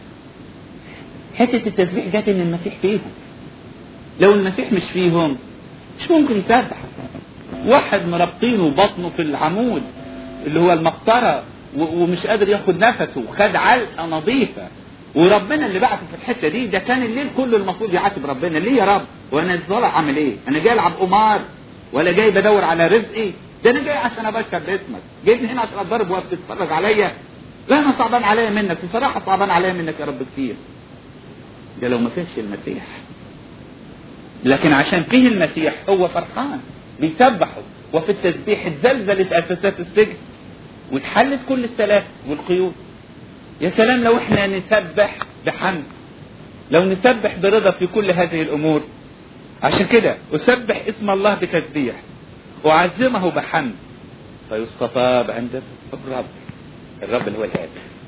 حتة التسبيح جت ان المسيح فيهم لو المسيح مش فيهم مش ممكن يسبح واحد مربطينه بطنه في العمود اللي هو المقطرة ومش قادر ياخد نفسه وخد علقة نظيفة وربنا اللي بعته في الحته دي ده كان الليل كله المفروض يعاتب ربنا ليه يا رب وانا طالع اعمل ايه انا جاي العب قمار ولا جاي بدور على رزقي ده انا جاي عشان ابشر باسمك جايبني هنا عشان اتضرب وقت تتفرج عليا لا انا صعبان عليا منك بصراحه صعبان عليا منك يا رب كتير ده لو ما فيش المسيح لكن عشان فيه المسيح هو فرحان بيسبحه وفي التسبيح اتزلزلت اساسات السجن واتحلت كل السلاسل والقيود يا سلام لو احنا نسبح بحمد لو نسبح برضا في كل هذه الامور عشان كده اسبح اسم الله بتسبيح اعزمه بحمد فيستطاب عند الرب الرب اللي هو الاب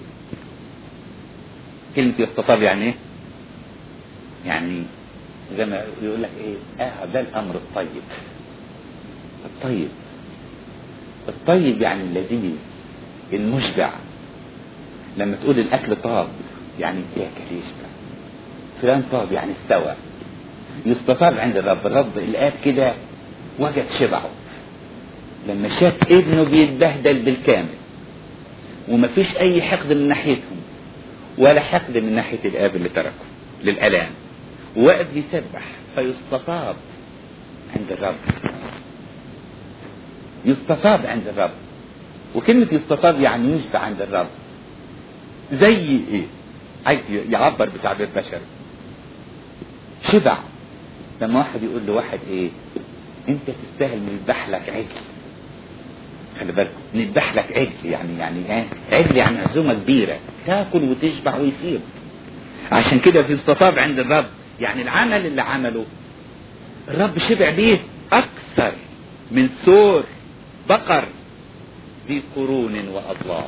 كلمة يستطاب يعني ايه؟ يعني زي ما يقول لك ايه؟ اه ده الامر الطيب الطيب الطيب يعني اللذيذ المشبع لما تقول الاكل طاب يعني ياكل يشبع فلان طاب يعني استوى يستطاب عند الرب الرب الاب كده وجد شبعه لما شاف ابنه بيتبهدل بالكامل ومفيش اي حقد من ناحيتهم ولا حقد من ناحيه الاب اللي تركه للالام وقف يسبح فيستطاب عند الرب يستطاب عند الرب وكلمة يستطاب يعني يشبع عند الرب زي ايه عايز يعبر بتعبير بشري شبع لما واحد يقول لواحد ايه انت تستاهل نذبح لك عجل خلي بالك نذبح لك عجل يعني يعني ايه عجل يعني عزومه كبيره تاكل وتشبع ويفيض عشان كده في استطاب عند الرب يعني العمل اللي عمله الرب شبع بيه اكثر من سور بقر ذي قرون واضلاع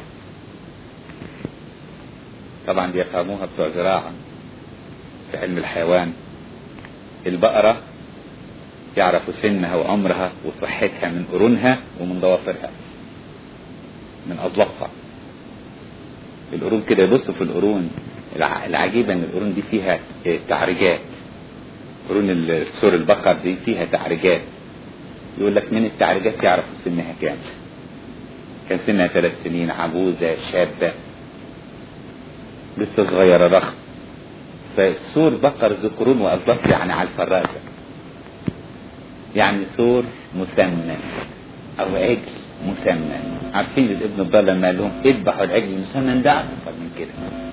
طبعا بيفهموها بتوع زراعة في علم الحيوان البقرة يعرفوا سنها وعمرها وصحتها من قرونها ومن ضوافرها من أضلافها القرون كده يبصوا في القرون العجيبة ان القرون دي فيها تعريجات قرون سور البقر دي فيها تعريجات يقول لك من التعريجات يعرفوا سنها كام كان سنها ثلاث سنين عجوزة شابة لسه صغيرة ضخم فسور بقر ذكرون وأضلاف يعني على الفرازة يعني سور مسمن أو عجل مسمن عارفين الابن الضال لما قال لهم اذبحوا العجل المسمن ده أكثر من كده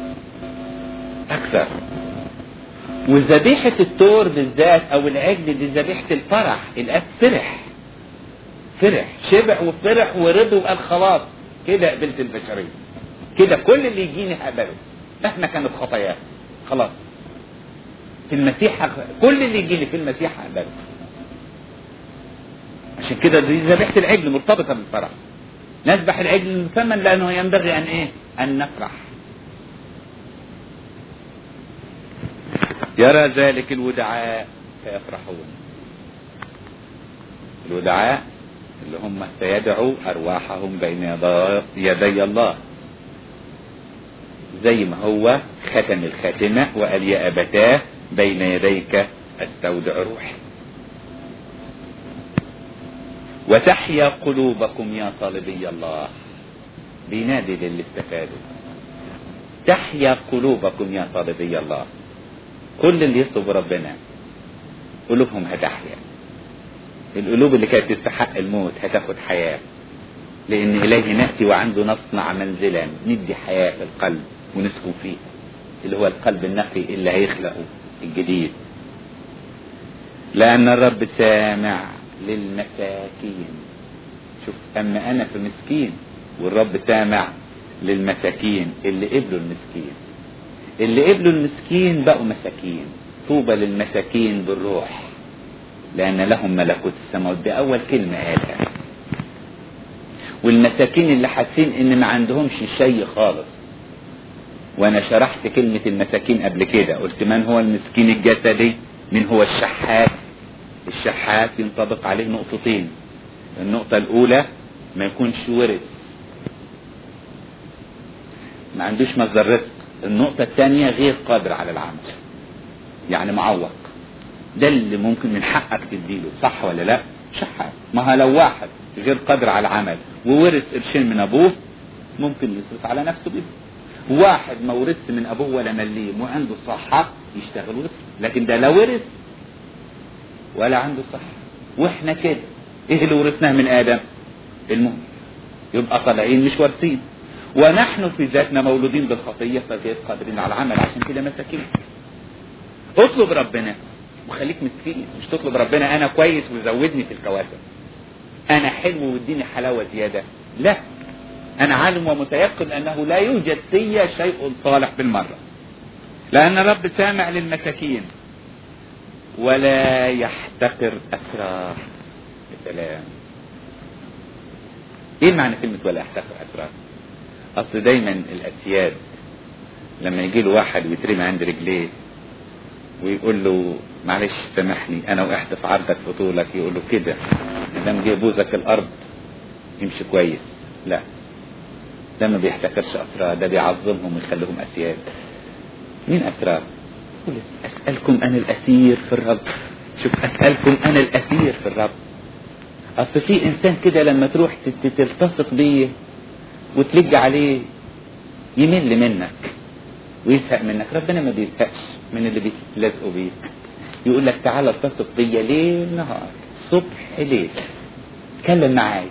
أكثر وذبيحة التور بالذات أو العجل دي ذبيحة الفرح الأب فرح فرح شبع وفرح ورضي وقال خلاص كده قبلت البشرية كده كل اللي يجيني هقبله مهما كانت خطاياه خلاص في المسيح كل اللي يجي لي في المسيح هقبله عشان كده دي ذبيحة العجل مرتبطة بالفرح نذبح العجل المثمن لأنه ينبغي أن إيه؟ أن نفرح يرى ذلك الودعاء فيفرحون الودعاء اللي هم سيدعوا أرواحهم بين يدي الله زي ما هو ختم الخاتمة وقال يا أبتاه بين يديك استودع روحي وتحيا قلوبكم يا طالبي الله بينادي للي استفادوا تحيا قلوبكم يا طالبي الله كل اللي يطلب ربنا قلوبهم هتحيا القلوب اللي كانت تستحق الموت هتاخد حياة لأن إليه نأتي وعنده نصنع منزلا ندي حياة في القلب ونسكن فيه اللي هو القلب النقي اللي هيخلقه الجديد لأن الرب سامع للمساكين شوف اما انا في مسكين والرب سامع للمساكين اللي قبلوا المسكين اللي قبلوا المسكين بقوا مساكين طوبى للمساكين بالروح لان لهم ملكوت السماوات دي اول كلمه قالها والمساكين اللي حاسين ان ما عندهمش شيء خالص وانا شرحت كلمة المساكين قبل كده قلت من هو المسكين الجسدي من هو الشحات الشحات ينطبق عليه نقطتين النقطة الاولى ما يكونش ورث ما عندوش مصدر رزق النقطة الثانية غير قادر على العمل يعني معوق ده اللي ممكن من حقك تديله صح ولا لا شحات ما هو لو واحد غير قادر على العمل وورث قرشين من ابوه ممكن يصرف على نفسه بيه واحد ما ورثش من ابوه ولا مليم وعنده صحة يشتغل ويصرف لكن ده لا ورث ولا عنده صحة واحنا كده ايه اللي ورثناه من ادم الموت يبقى طالعين مش وارثين ونحن في ذاتنا مولودين بالخطية فغير قادرين على العمل عشان كده مساكين اطلب ربنا وخليك مسكين مش تطلب ربنا انا كويس وزودني في الكواسب انا حلو واديني حلاوة زيادة لا انا عالم ومتيقن انه لا يوجد في شيء صالح بالمرة لان الرب سامع للمساكين ولا يحتقر اسرار سلام ايه معنى كلمة ولا يحتقر اسرار اصل دايما الاسياد لما يجي له واحد ويترمي عند رجليه ويقول له معلش سامحني انا وقعت في عرضك في طولك يقول له كده ما دام جه بوزك الارض يمشي كويس لا ده ما بيحتكرش اسرار ده بيعظمهم ويخليهم اسياد مين اسرار يقول اسالكم انا الاسير في الرب شوف اسالكم انا الاسير في الرب اصل في انسان كده لما تروح تلتصق بيه وتلج عليه يمل منك ويزهق منك ربنا ما بيزهقش من اللي بيلزقوا بيه يقول لك تعالى التصق بيا ليل نهار صبح ليل اتكلم معايا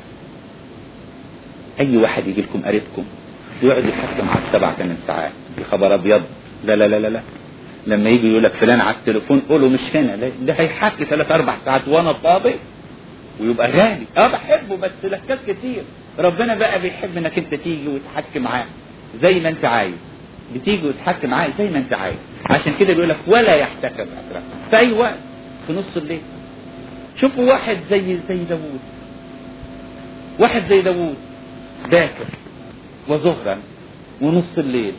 اي واحد يجي لكم قريبكم ويقعد يحكي معاك سبع ثمان ساعات يا خبر ابيض لا لا لا لا لا لما يجي يقول لك فلان على التليفون قوله مش هنا لا ده هيحكي ثلاث اربع ساعات وانا فاضي ويبقى غالي اه بحبه بس لكات كتير ربنا بقى بيحب انك انت تيجي وتحكي معاه زي ما انت عايز بتيجي وتحكي معاه زي ما انت عايز عشان كده بيقول لك ولا يحتكم اسرع في اي وقت في نص الليل شوفوا واحد زي زي داوود واحد زي داوود باكر وظهرا ونص الليل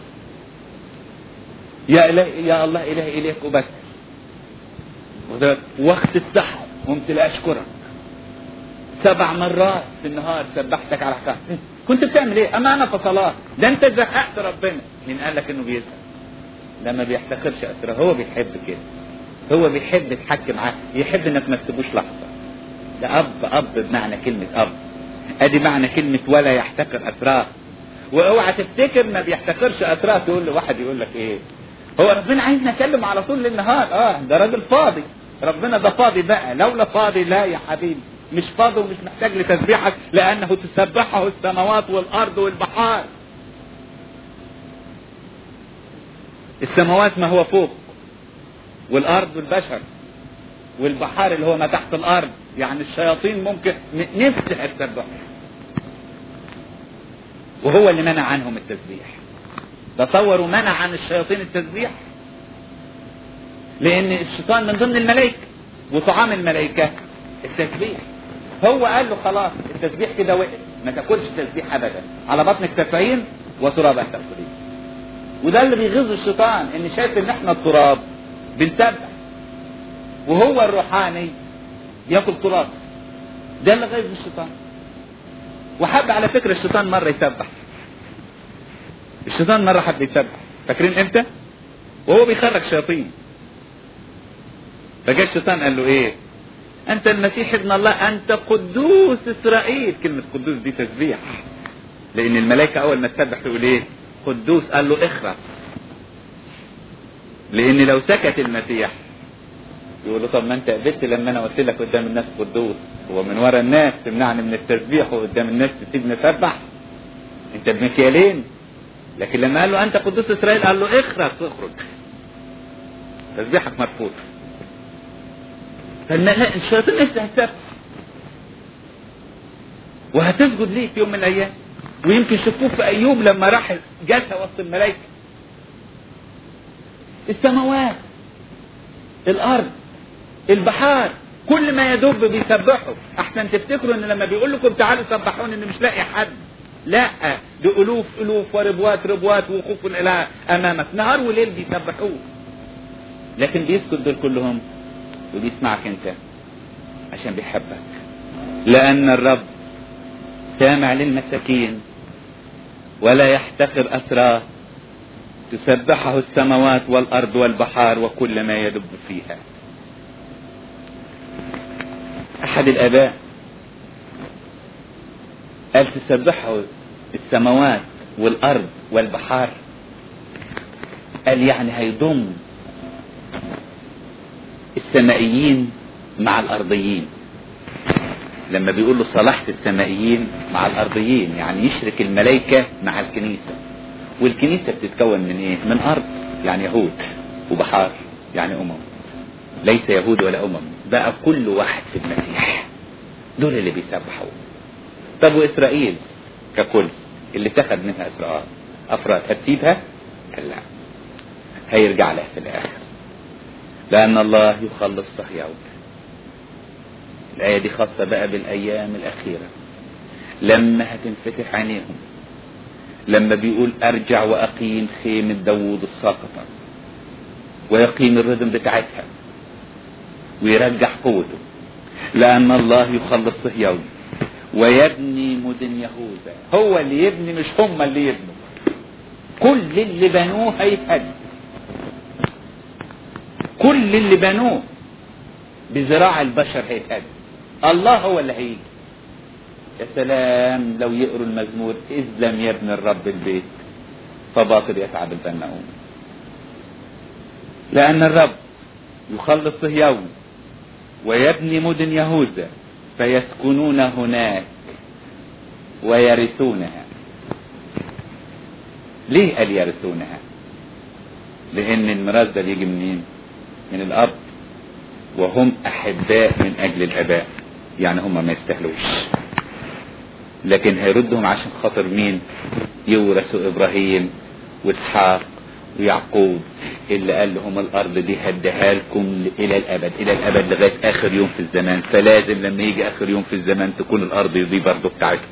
يا إله يا الله إله إليك أبكر وقت السحر قمت أشكرك سبع مرات في النهار سبحتك على حكاية كنت بتعمل ايه امانة فصلات ده انت زهقت ربنا مين قال لك انه بيزهق ده ما بيحتقرش اسره هو بيحب كده هو بيحب تحكي معاه يحب انك ما تسيبوش لحظة ده اب اب بمعنى كلمة اب ادي معنى كلمة ولا يحتقر اسرار واوعى تفتكر ما بيحتقرش اسرار تقول له واحد يقول لك ايه هو ربنا عايزنا نكلم على طول للنهار اه ده راجل فاضي ربنا ده فاضي بقى لولا فاضي لا يا حبيبي مش فاضي ومش محتاج لتسبيحك لانه تسبحه السماوات والارض والبحار السماوات ما هو فوق والارض والبشر والبحار اللي هو ما تحت الارض يعني الشياطين ممكن نفتح التسبح وهو اللي منع عنهم التسبيح تصوروا منع عن الشياطين التسبيح لان الشيطان من ضمن الملائكه وطعام الملائكه التسبيح هو قال له خلاص التسبيح كده وقف ما تاكلش تسبيح ابدا على بطنك تسعين وتراب تاكلين وده اللي بيغيظ الشيطان ان شايف ان احنا التراب بنسبح وهو الروحاني ياكل تراب ده اللي غيظ الشيطان وحب على فكرة الشيطان مرة يسبح الشيطان مرة حب يسبح فاكرين امتى وهو بيخرج شياطين فجاء الشيطان قال له ايه انت المسيح ابن الله انت قدوس اسرائيل كلمة قدوس دي تسبيح لان الملائكة اول ما تسبح تقول ايه قدوس قال له اخرس لان لو سكت المسيح يقول له طب ما انت قبلت لما انا قلت لك قدام الناس قدوس هو من ورا الناس تمنعني من التسبيح وقدام الناس تسيبني اسبح انت بمكيالين لكن لما قال له انت قدوس اسرائيل قال له اخرس اخرج تسبيحك مرفوض فالشياطين لسه هتسبح وهتسجد ليه في يوم من الايام ويمكن شافوه في ايوب لما راح جلسه وسط الملائكه السماوات الارض البحار كل ما يدب بيسبحوا احسن تفتكروا ان لما بيقول لكم تعالوا سبحوني ان مش لاقي حد لا دي الوف الوف وربوات ربوات وخوف الاله امامك نهار وليل بيسبحوه لكن بيسكت دول كلهم وبيسمعك انت عشان بيحبك لان الرب سامع للمساكين ولا يحتقر اسراه تسبحه السماوات والارض والبحار وكل ما يدب فيها احد الاباء قال تسبحه السماوات والارض والبحار قال يعني هيضم السمائيين مع الارضيين لما بيقول له صلحت السمائيين مع الارضيين يعني يشرك الملائكه مع الكنيسه والكنيسه بتتكون من ايه من ارض يعني يهود وبحار يعني امم ليس يهود ولا امم بقى كل واحد في المسيح دول اللي بيسبحوا طب واسرائيل ككل اللي اتخذ منها اسرائيل افراد هتسيبها لا هيرجع لها في الاخر لان الله يخلص صهيون الآية دي خاصة بقى بالأيام الأخيرة لما هتنفتح عينيهم لما بيقول أرجع وأقيم خيمة داوود الساقطة ويقيم الرذم بتاعتها ويرجع قوته لأن الله يخلص صهيون ويبني مدن يهوذا هو اللي يبني مش هم اللي يبنوا كل اللي بنوه هيتهد كل اللي بنوه بذراع البشر هيتهد الله هو اللي هيجي يا سلام لو يقروا المزمور إذ لم يبني الرب البيت فباطل يتعب البناؤون لأن الرب يخلص صهيون ويبني مدن يهوذا فيسكنون هناك ويرثونها ليه قال يرثونها لان الميراث ده بيجي منين من الاب وهم احباء من اجل الاباء يعني هم ما يستاهلوش لكن هيردهم عشان خاطر مين يورثوا ابراهيم واسحاق ويعقوب اللي قال لهم الارض دي هديها لكم الى الابد الى الابد لغايه اخر يوم في الزمان فلازم لما يجي اخر يوم في الزمان تكون الارض دي برضه بتاعتهم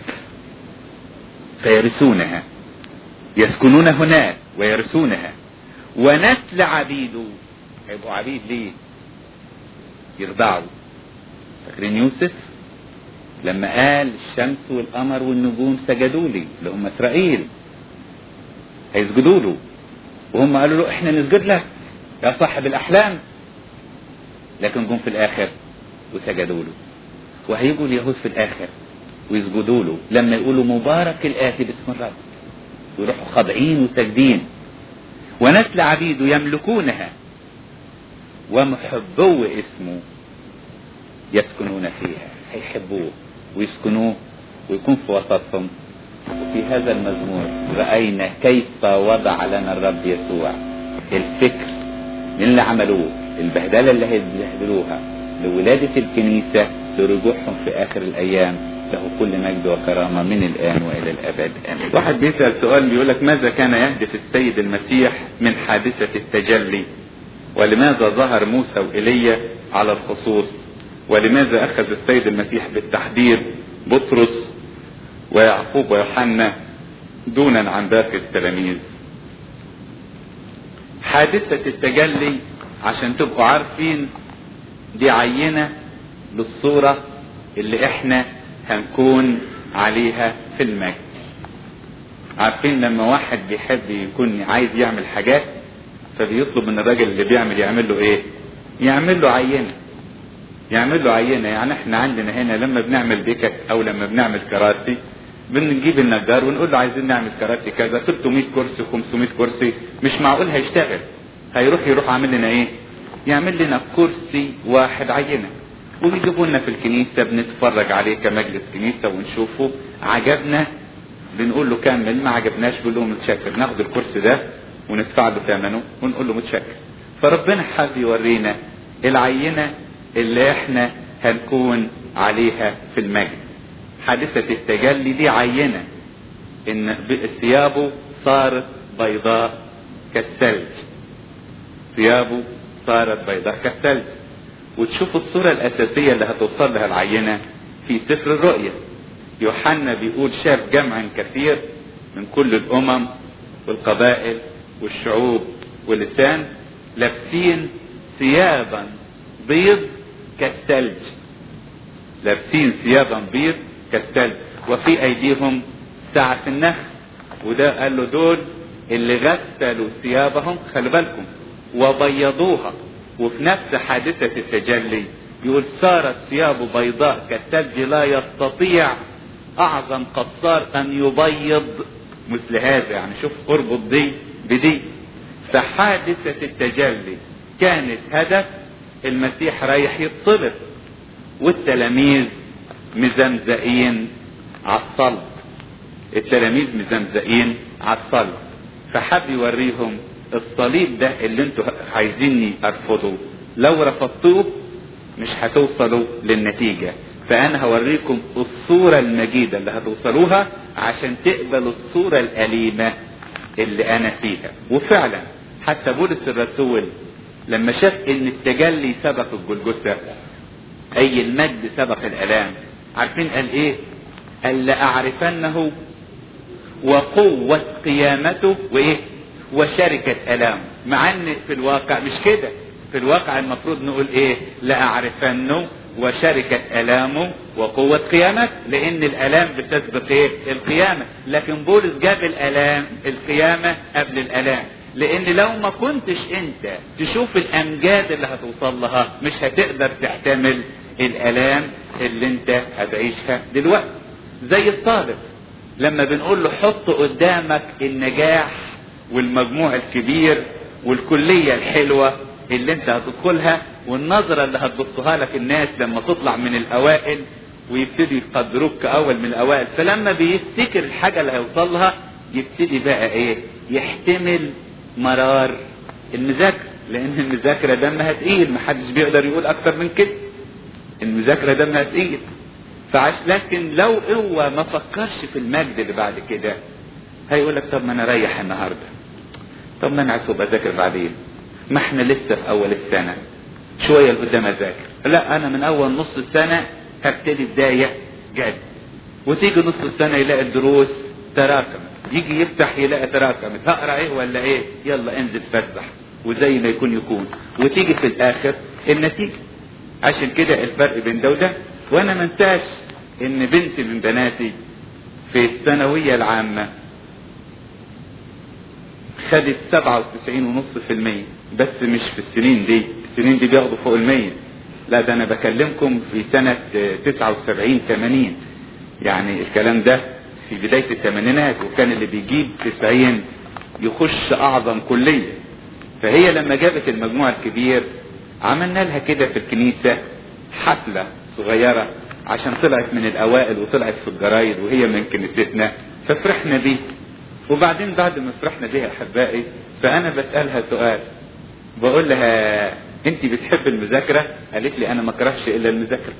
فيرثونها يسكنون هناك ويرثونها ونسل عبيده هيبقوا عبيد ليه يرضعوا فاكرين يوسف لما قال الشمس والقمر والنجوم سجدوا لي اللي هم اسرائيل هيسجدوا له وهم قالوا له احنا نسجد لك يا صاحب الاحلام لكن جم في الاخر وسجدوا له وهيجوا اليهود في الاخر ويسجدوا له لما يقولوا مبارك الاتي باسم الرب ويروحوا خاضعين وساجدين ونسل عبيده يملكونها ومحبو اسمه يسكنون فيها هيحبوه ويسكنوه ويكون في وسطهم وفي هذا المزمور رأينا كيف وضع لنا الرب يسوع الفكر من اللي عملوه البهدلة اللي هيبهدلوها لولادة الكنيسة لرجوعهم في آخر الأيام له كل مجد وكرامة من الآن وإلى الأبد آمين. واحد بيسأل سؤال بيقول لك ماذا كان يهدف السيد المسيح من حادثة التجلي ولماذا ظهر موسى وإيليا على الخصوص ولماذا أخذ السيد المسيح بالتحديد بطرس ويعقوب ويوحنا دونا عن باقي التلاميذ حادثة التجلي عشان تبقوا عارفين دي عينة للصورة اللي احنا هنكون عليها في المجد عارفين لما واحد بيحب يكون عايز يعمل حاجات فبيطلب من الراجل اللي بيعمل يعمل له ايه يعمل له عينة يعمل له عينة يعني احنا عندنا هنا لما بنعمل ديكك او لما بنعمل كراسي بنجيب النجار ونقول له عايزين نعمل كراسي كذا 300 كرسي 500 كرسي مش معقول هيشتغل هيروح يروح عامل لنا ايه يعمل لنا كرسي واحد عينه ويجيبوا لنا في الكنيسه بنتفرج عليه كمجلس كنيسه ونشوفه عجبنا بنقول له كمل ما عجبناش بنقول له متشكر ناخد الكرسي ده وندفع له ثمنه ونقول له متشكر فربنا حابب يورينا العينه اللي احنا هنكون عليها في المجد حادثة التجلي دي عينة ان ثيابه صارت بيضاء كالثلج ثيابه صارت بيضاء كالثلج وتشوفوا الصورة الأساسية اللي هتوصل لها العينة في سفر الرؤيا يوحنا بيقول شاف جمعا كثير من كل الأمم والقبائل والشعوب واللسان لابسين ثيابا بيض كالثلج لابسين ثيابا بيض كالثلج وفي ايديهم سعة النخل وده قال له دول اللي غسلوا ثيابهم خلي بالكم وبيضوها وفي نفس حادثة التجلي يقول صارت ثيابه بيضاء كالثلج لا يستطيع اعظم قصار ان يبيض مثل هذا يعني شوف اربط دي بدي فحادثة التجلي كانت هدف المسيح رايح يتصلب والتلاميذ مزمزقين على الصلب التلاميذ مزمزقين على الصلب فحب يوريهم الصليب ده اللي انتوا عايزيني ارفضه لو رفضتوه مش هتوصلوا للنتيجة فانا هوريكم الصورة المجيدة اللي هتوصلوها عشان تقبلوا الصورة الاليمة اللي انا فيها وفعلا حتى بولس الرسول لما شاف ان التجلي سبق الجلجثة اي المجد سبق الالام عارفين قال ايه قال لاعرفنه وقوة قيامته وايه وشركة الام مع ان في الواقع مش كده في الواقع المفروض نقول ايه لاعرفنه وشركة الامه وقوة قيامته لان الالام بتسبق ايه القيامة لكن بولس جاب الالام القيامة قبل الالام لان لو ما كنتش انت تشوف الامجاد اللي هتوصل لها مش هتقدر تحتمل الالام اللي انت هتعيشها دلوقتي زي الطالب لما بنقول له حط قدامك النجاح والمجموع الكبير والكلية الحلوة اللي انت هتدخلها والنظرة اللي هتبصها لك الناس لما تطلع من الاوائل ويبتدي يقدروك كاول من الاوائل فلما بيفتكر الحاجة اللي هيوصل لها يبتدي بقى ايه يحتمل مرار المذاكرة لان المذاكرة دمها تقيل محدش بيقدر يقول اكتر من كده المذاكرة دمها تقيل فعش لكن لو هو ما فكرش في المجد اللي بعد كده هيقول لك طب ما انا اريح النهارده طب ما انا عايز ابقى اذاكر بعدين ما احنا لسه في اول السنه شويه لقدام اذاكر لا انا من اول نص السنه هبتدي بدايه جد وتيجي نص السنه يلاقي الدروس تراكمت يجي يفتح يلاقي تراكمت هقرا ايه ولا ايه يلا انزل فسح وزي ما يكون يكون وتيجي في الاخر النتيجه عشان كده الفرق بين ده وده وانا ما انساش ان بنت من بناتي في الثانوية العامة خدت سبعة وتسعين ونص في المية بس مش في السنين دي السنين دي بياخدوا فوق المية لا ده انا بكلمكم في سنة تسعة وسبعين ثمانين يعني الكلام ده في بداية الثمانينات وكان اللي بيجيب تسعين يخش اعظم كلية فهي لما جابت المجموع الكبير عملنا لها كده في الكنيسة حفلة صغيرة عشان طلعت من الاوائل وطلعت في الجرايد وهي من كنيستنا ففرحنا بيه وبعدين بعد ما فرحنا بيها احبائي فانا بسألها سؤال بقول لها انت بتحب المذاكرة قالت لي انا ما اكرهش الا المذاكرة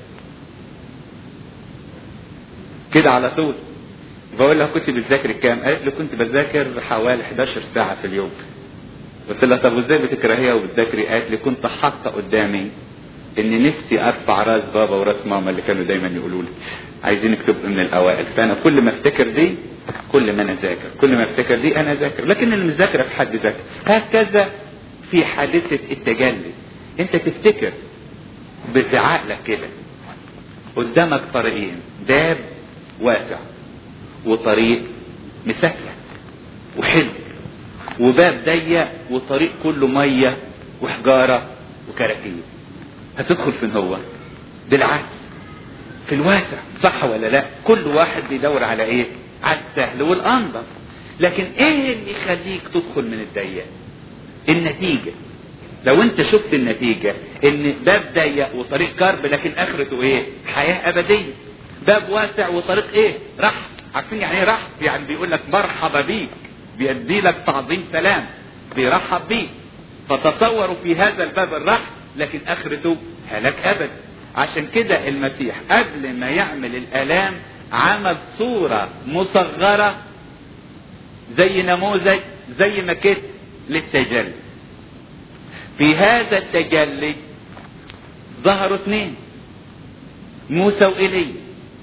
كده على طول بقول لها كنت بتذاكري كام قالت لي كنت بذاكر حوالي 11 ساعة في اليوم قلت لها طب وازاي بتكرهيها وبتذاكري قالت لي كنت حاطه قدامي ان نفسي ارفع راس بابا وراس ماما اللي كانوا دايما يقولوا لي عايزينك تبقى من الاوائل فانا كل ما افتكر دي كل ما انا ذاكر كل ما افتكر دي انا ذاكر لكن المذاكره في حد ذاتها هكذا في حادثه التجلي انت تفتكر بعقلك كده قدامك طريقين باب واسع وطريق مسكن وحلو وباب ضيق وطريق كله ميه وحجاره وكراكيب هتدخل فين هو بالعكس في الواسع صح ولا لا كل واحد بيدور على ايه على السهل والانضف لكن ايه اللي يخليك تدخل من الضيق النتيجه لو انت شفت النتيجه ان باب ضيق وطريق كرب لكن اخرته ايه حياه ابديه باب واسع وطريق ايه رحب عارفين يعني ايه رحب يعني بيقول لك مرحبا بيك بيدي لك تعظيم سلام بيرحب بيك فتصوروا في هذا الباب الرحب لكن اخرته هلاك ابد عشان كده المسيح قبل ما يعمل الالام عمل صورة مصغرة زي نموذج زي ما كده للتجلي في هذا التجلي ظهروا اثنين موسى وإيليا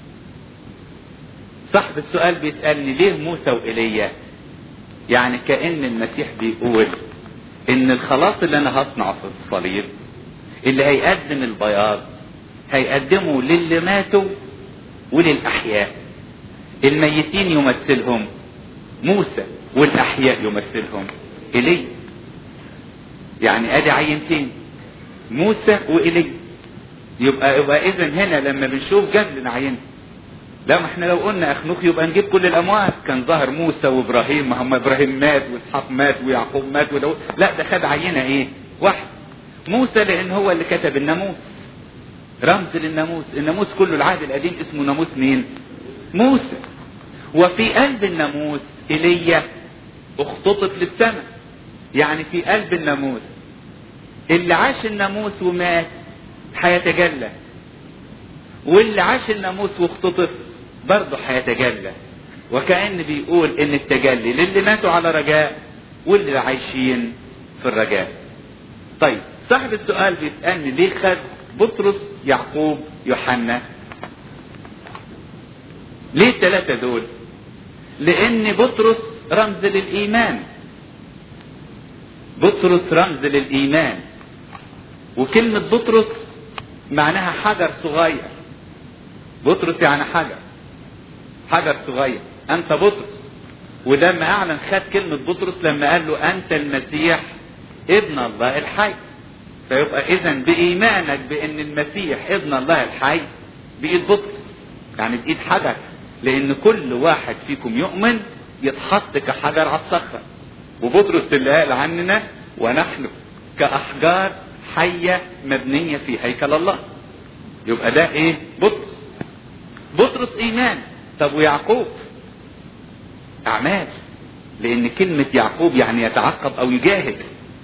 صاحب السؤال بيسألني ليه موسى وإيليا يعني كأن المسيح بيقول ان الخلاص اللي انا هصنعه في الصليب اللي هيقدم البياض هيقدمه للي ماتوا وللأحياء الميتين يمثلهم موسى والأحياء يمثلهم إيليا يعني ادي عينتين موسى وإيليا يبقى يبقى اذا هنا لما بنشوف جاب لنا عينه لا ما احنا لو قلنا اخنوخ يبقى نجيب كل الاموات كان ظهر موسى وابراهيم ما هم ابراهيم مات واسحاق مات ويعقوب مات وداود لا ده خد عينه ايه واحد موسى لان هو اللي كتب الناموس رمز للناموس الناموس كله العهد القديم اسمه ناموس مين موسى وفي قلب الناموس ايليا اختطف للسماء يعني في قلب الناموس اللي عاش الناموس ومات هيتجلى واللي عاش الناموس واختطف برضه هيتجلى وكأن بيقول ان التجلي للي ماتوا على رجاء واللي عايشين في الرجاء طيب صاحب السؤال بيسألني ليه خد بطرس يعقوب يوحنا ليه الثلاثة دول لان بطرس رمز للايمان بطرس رمز للايمان وكلمة بطرس معناها حجر صغير بطرس يعني حجر حجر صغير انت بطرس ولما اعلن خد كلمة بطرس لما قال له انت المسيح ابن الله الحي فيبقى اذا بايمانك بان المسيح ابن الله الحي بايد بطرس يعني بايد حجر لان كل واحد فيكم يؤمن يتحط كحجر على الصخرة وبطرس اللي قال عننا ونحن كاحجار حية مبنية في هيكل الله يبقى ده ايه بطرس بطرس ايمان طب ويعقوب اعمال لان كلمة يعقوب يعني يتعقب او يجاهد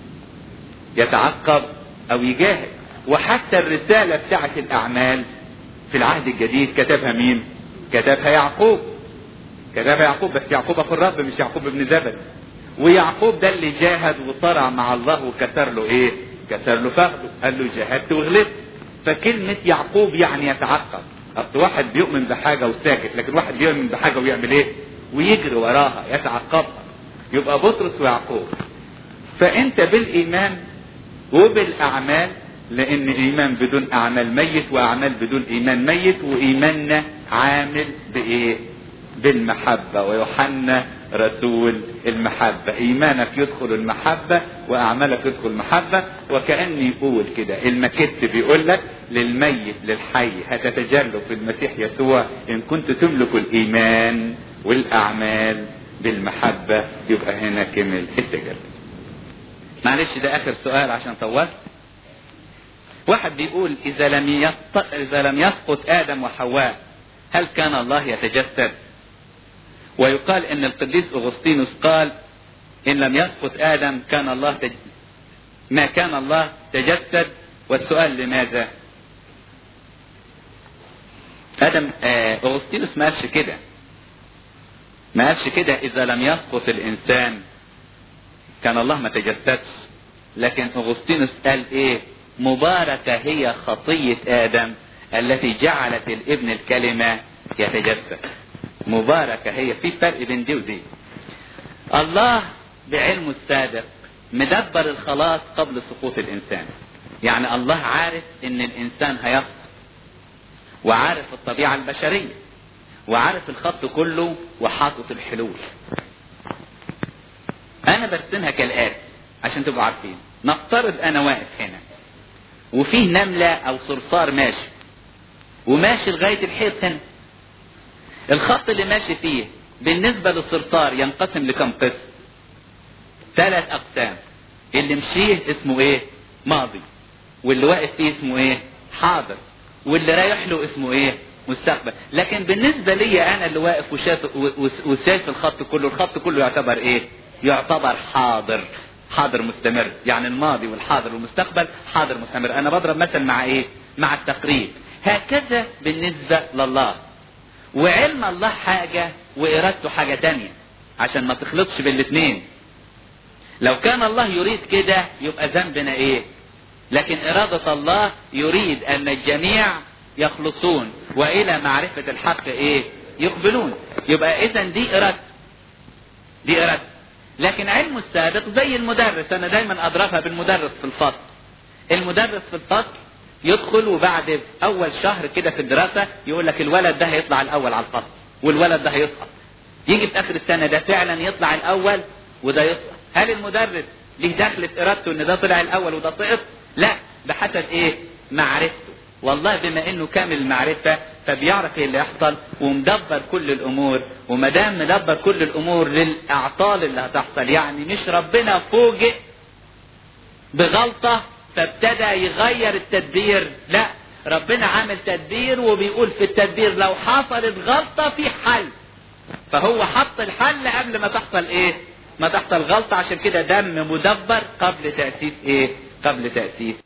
يتعقب او يجاهد وحتى الرسالة بتاعت الاعمال في العهد الجديد كتبها مين كتبها يعقوب كتبها يعقوب بس يعقوب اخو الرب مش يعقوب ابن زبد ويعقوب ده اللي جاهد وصرع مع الله وكسر له ايه كسر له فخده قال له جاهدت وغلبت فكلمة يعقوب يعني يتعقب اصل واحد بيؤمن بحاجة وساكت لكن واحد بيؤمن بحاجة ويعمل ايه ويجري وراها يتعقبها يبقى بطرس ويعقوب فانت بالايمان وبالاعمال لان ايمان بدون اعمال ميت واعمال بدون ايمان ميت وايماننا عامل بايه بالمحبة ويوحنا رسول المحبة ايمانك يدخل المحبة واعمالك يدخل المحبة وكأن يقول كده المكت بيقول لك للميت للحي هتتجلوا في المسيح يسوع ان كنت تملك الايمان والاعمال بالمحبة يبقى هنا كمل التجلي معلش ده اخر سؤال عشان طولت واحد بيقول اذا لم يسقط اذا لم يسقط ادم وحواء هل كان الله يتجسد ويقال ان القديس اغسطينوس قال ان لم يسقط ادم كان الله تج... ما كان الله تجسد والسؤال لماذا ادم آه اغسطينوس ما قالش كده ما قالش كده اذا لم يسقط الانسان كان الله ما تجسدش لكن اغسطينوس قال ايه مباركة هي خطية ادم التي جعلت الابن الكلمة يتجسد مباركة هي في فرق بين دي ودي الله بعلمه السابق مدبر الخلاص قبل سقوط الانسان يعني الله عارف ان الانسان هيسقط وعارف الطبيعة البشرية وعارف الخط كله وحاطط الحلول انا برسمها كالآتي عشان تبقوا عارفين نفترض انا واقف هنا وفيه نملة او صرصار ماشي وماشي لغاية الحيط هنا الخط اللي ماشي فيه بالنسبة للصرصار ينقسم لكم قسم ثلاث اقسام اللي مشيه اسمه ايه ماضي واللي واقف فيه اسمه ايه حاضر واللي رايح له اسمه ايه مستقبل لكن بالنسبة لي انا اللي واقف وشايف وشايف الخط كله الخط كله يعتبر ايه يعتبر حاضر حاضر مستمر يعني الماضي والحاضر والمستقبل حاضر مستمر انا بضرب مثل مع ايه مع التقريب هكذا بالنسبة لله وعلم الله حاجة وإرادته حاجة تانية عشان ما تخلطش بالاثنين لو كان الله يريد كده يبقى ذنبنا ايه لكن إرادة الله يريد أن الجميع يخلصون وإلى معرفة الحق ايه يقبلون يبقى إذا دي إرادة دي إرادة لكن علمه السابق زي المدرس أنا دايما أضربها بالمدرس في الفصل المدرس في الفصل يدخل وبعد اول شهر كده في الدراسة يقول لك الولد ده هيطلع الاول على الفصل والولد ده هيسقط يجي في اخر السنة ده فعلا يطلع الاول وده يسقط هل المدرس ليه دخلة ارادته ان ده طلع الاول وده سقط لا بحسب ايه معرفته والله بما انه كامل المعرفة فبيعرف ايه اللي يحصل ومدبر كل الامور وما دام مدبر كل الامور للاعطال اللي هتحصل يعني مش ربنا فوجئ بغلطة فابتدى يغير التدبير لا ربنا عامل تدبير وبيقول في التدبير لو حصلت غلطة في حل فهو حط الحل قبل ما تحصل ايه ما تحصل غلطة عشان كده دم مدبر قبل تأسيس ايه قبل تأسيس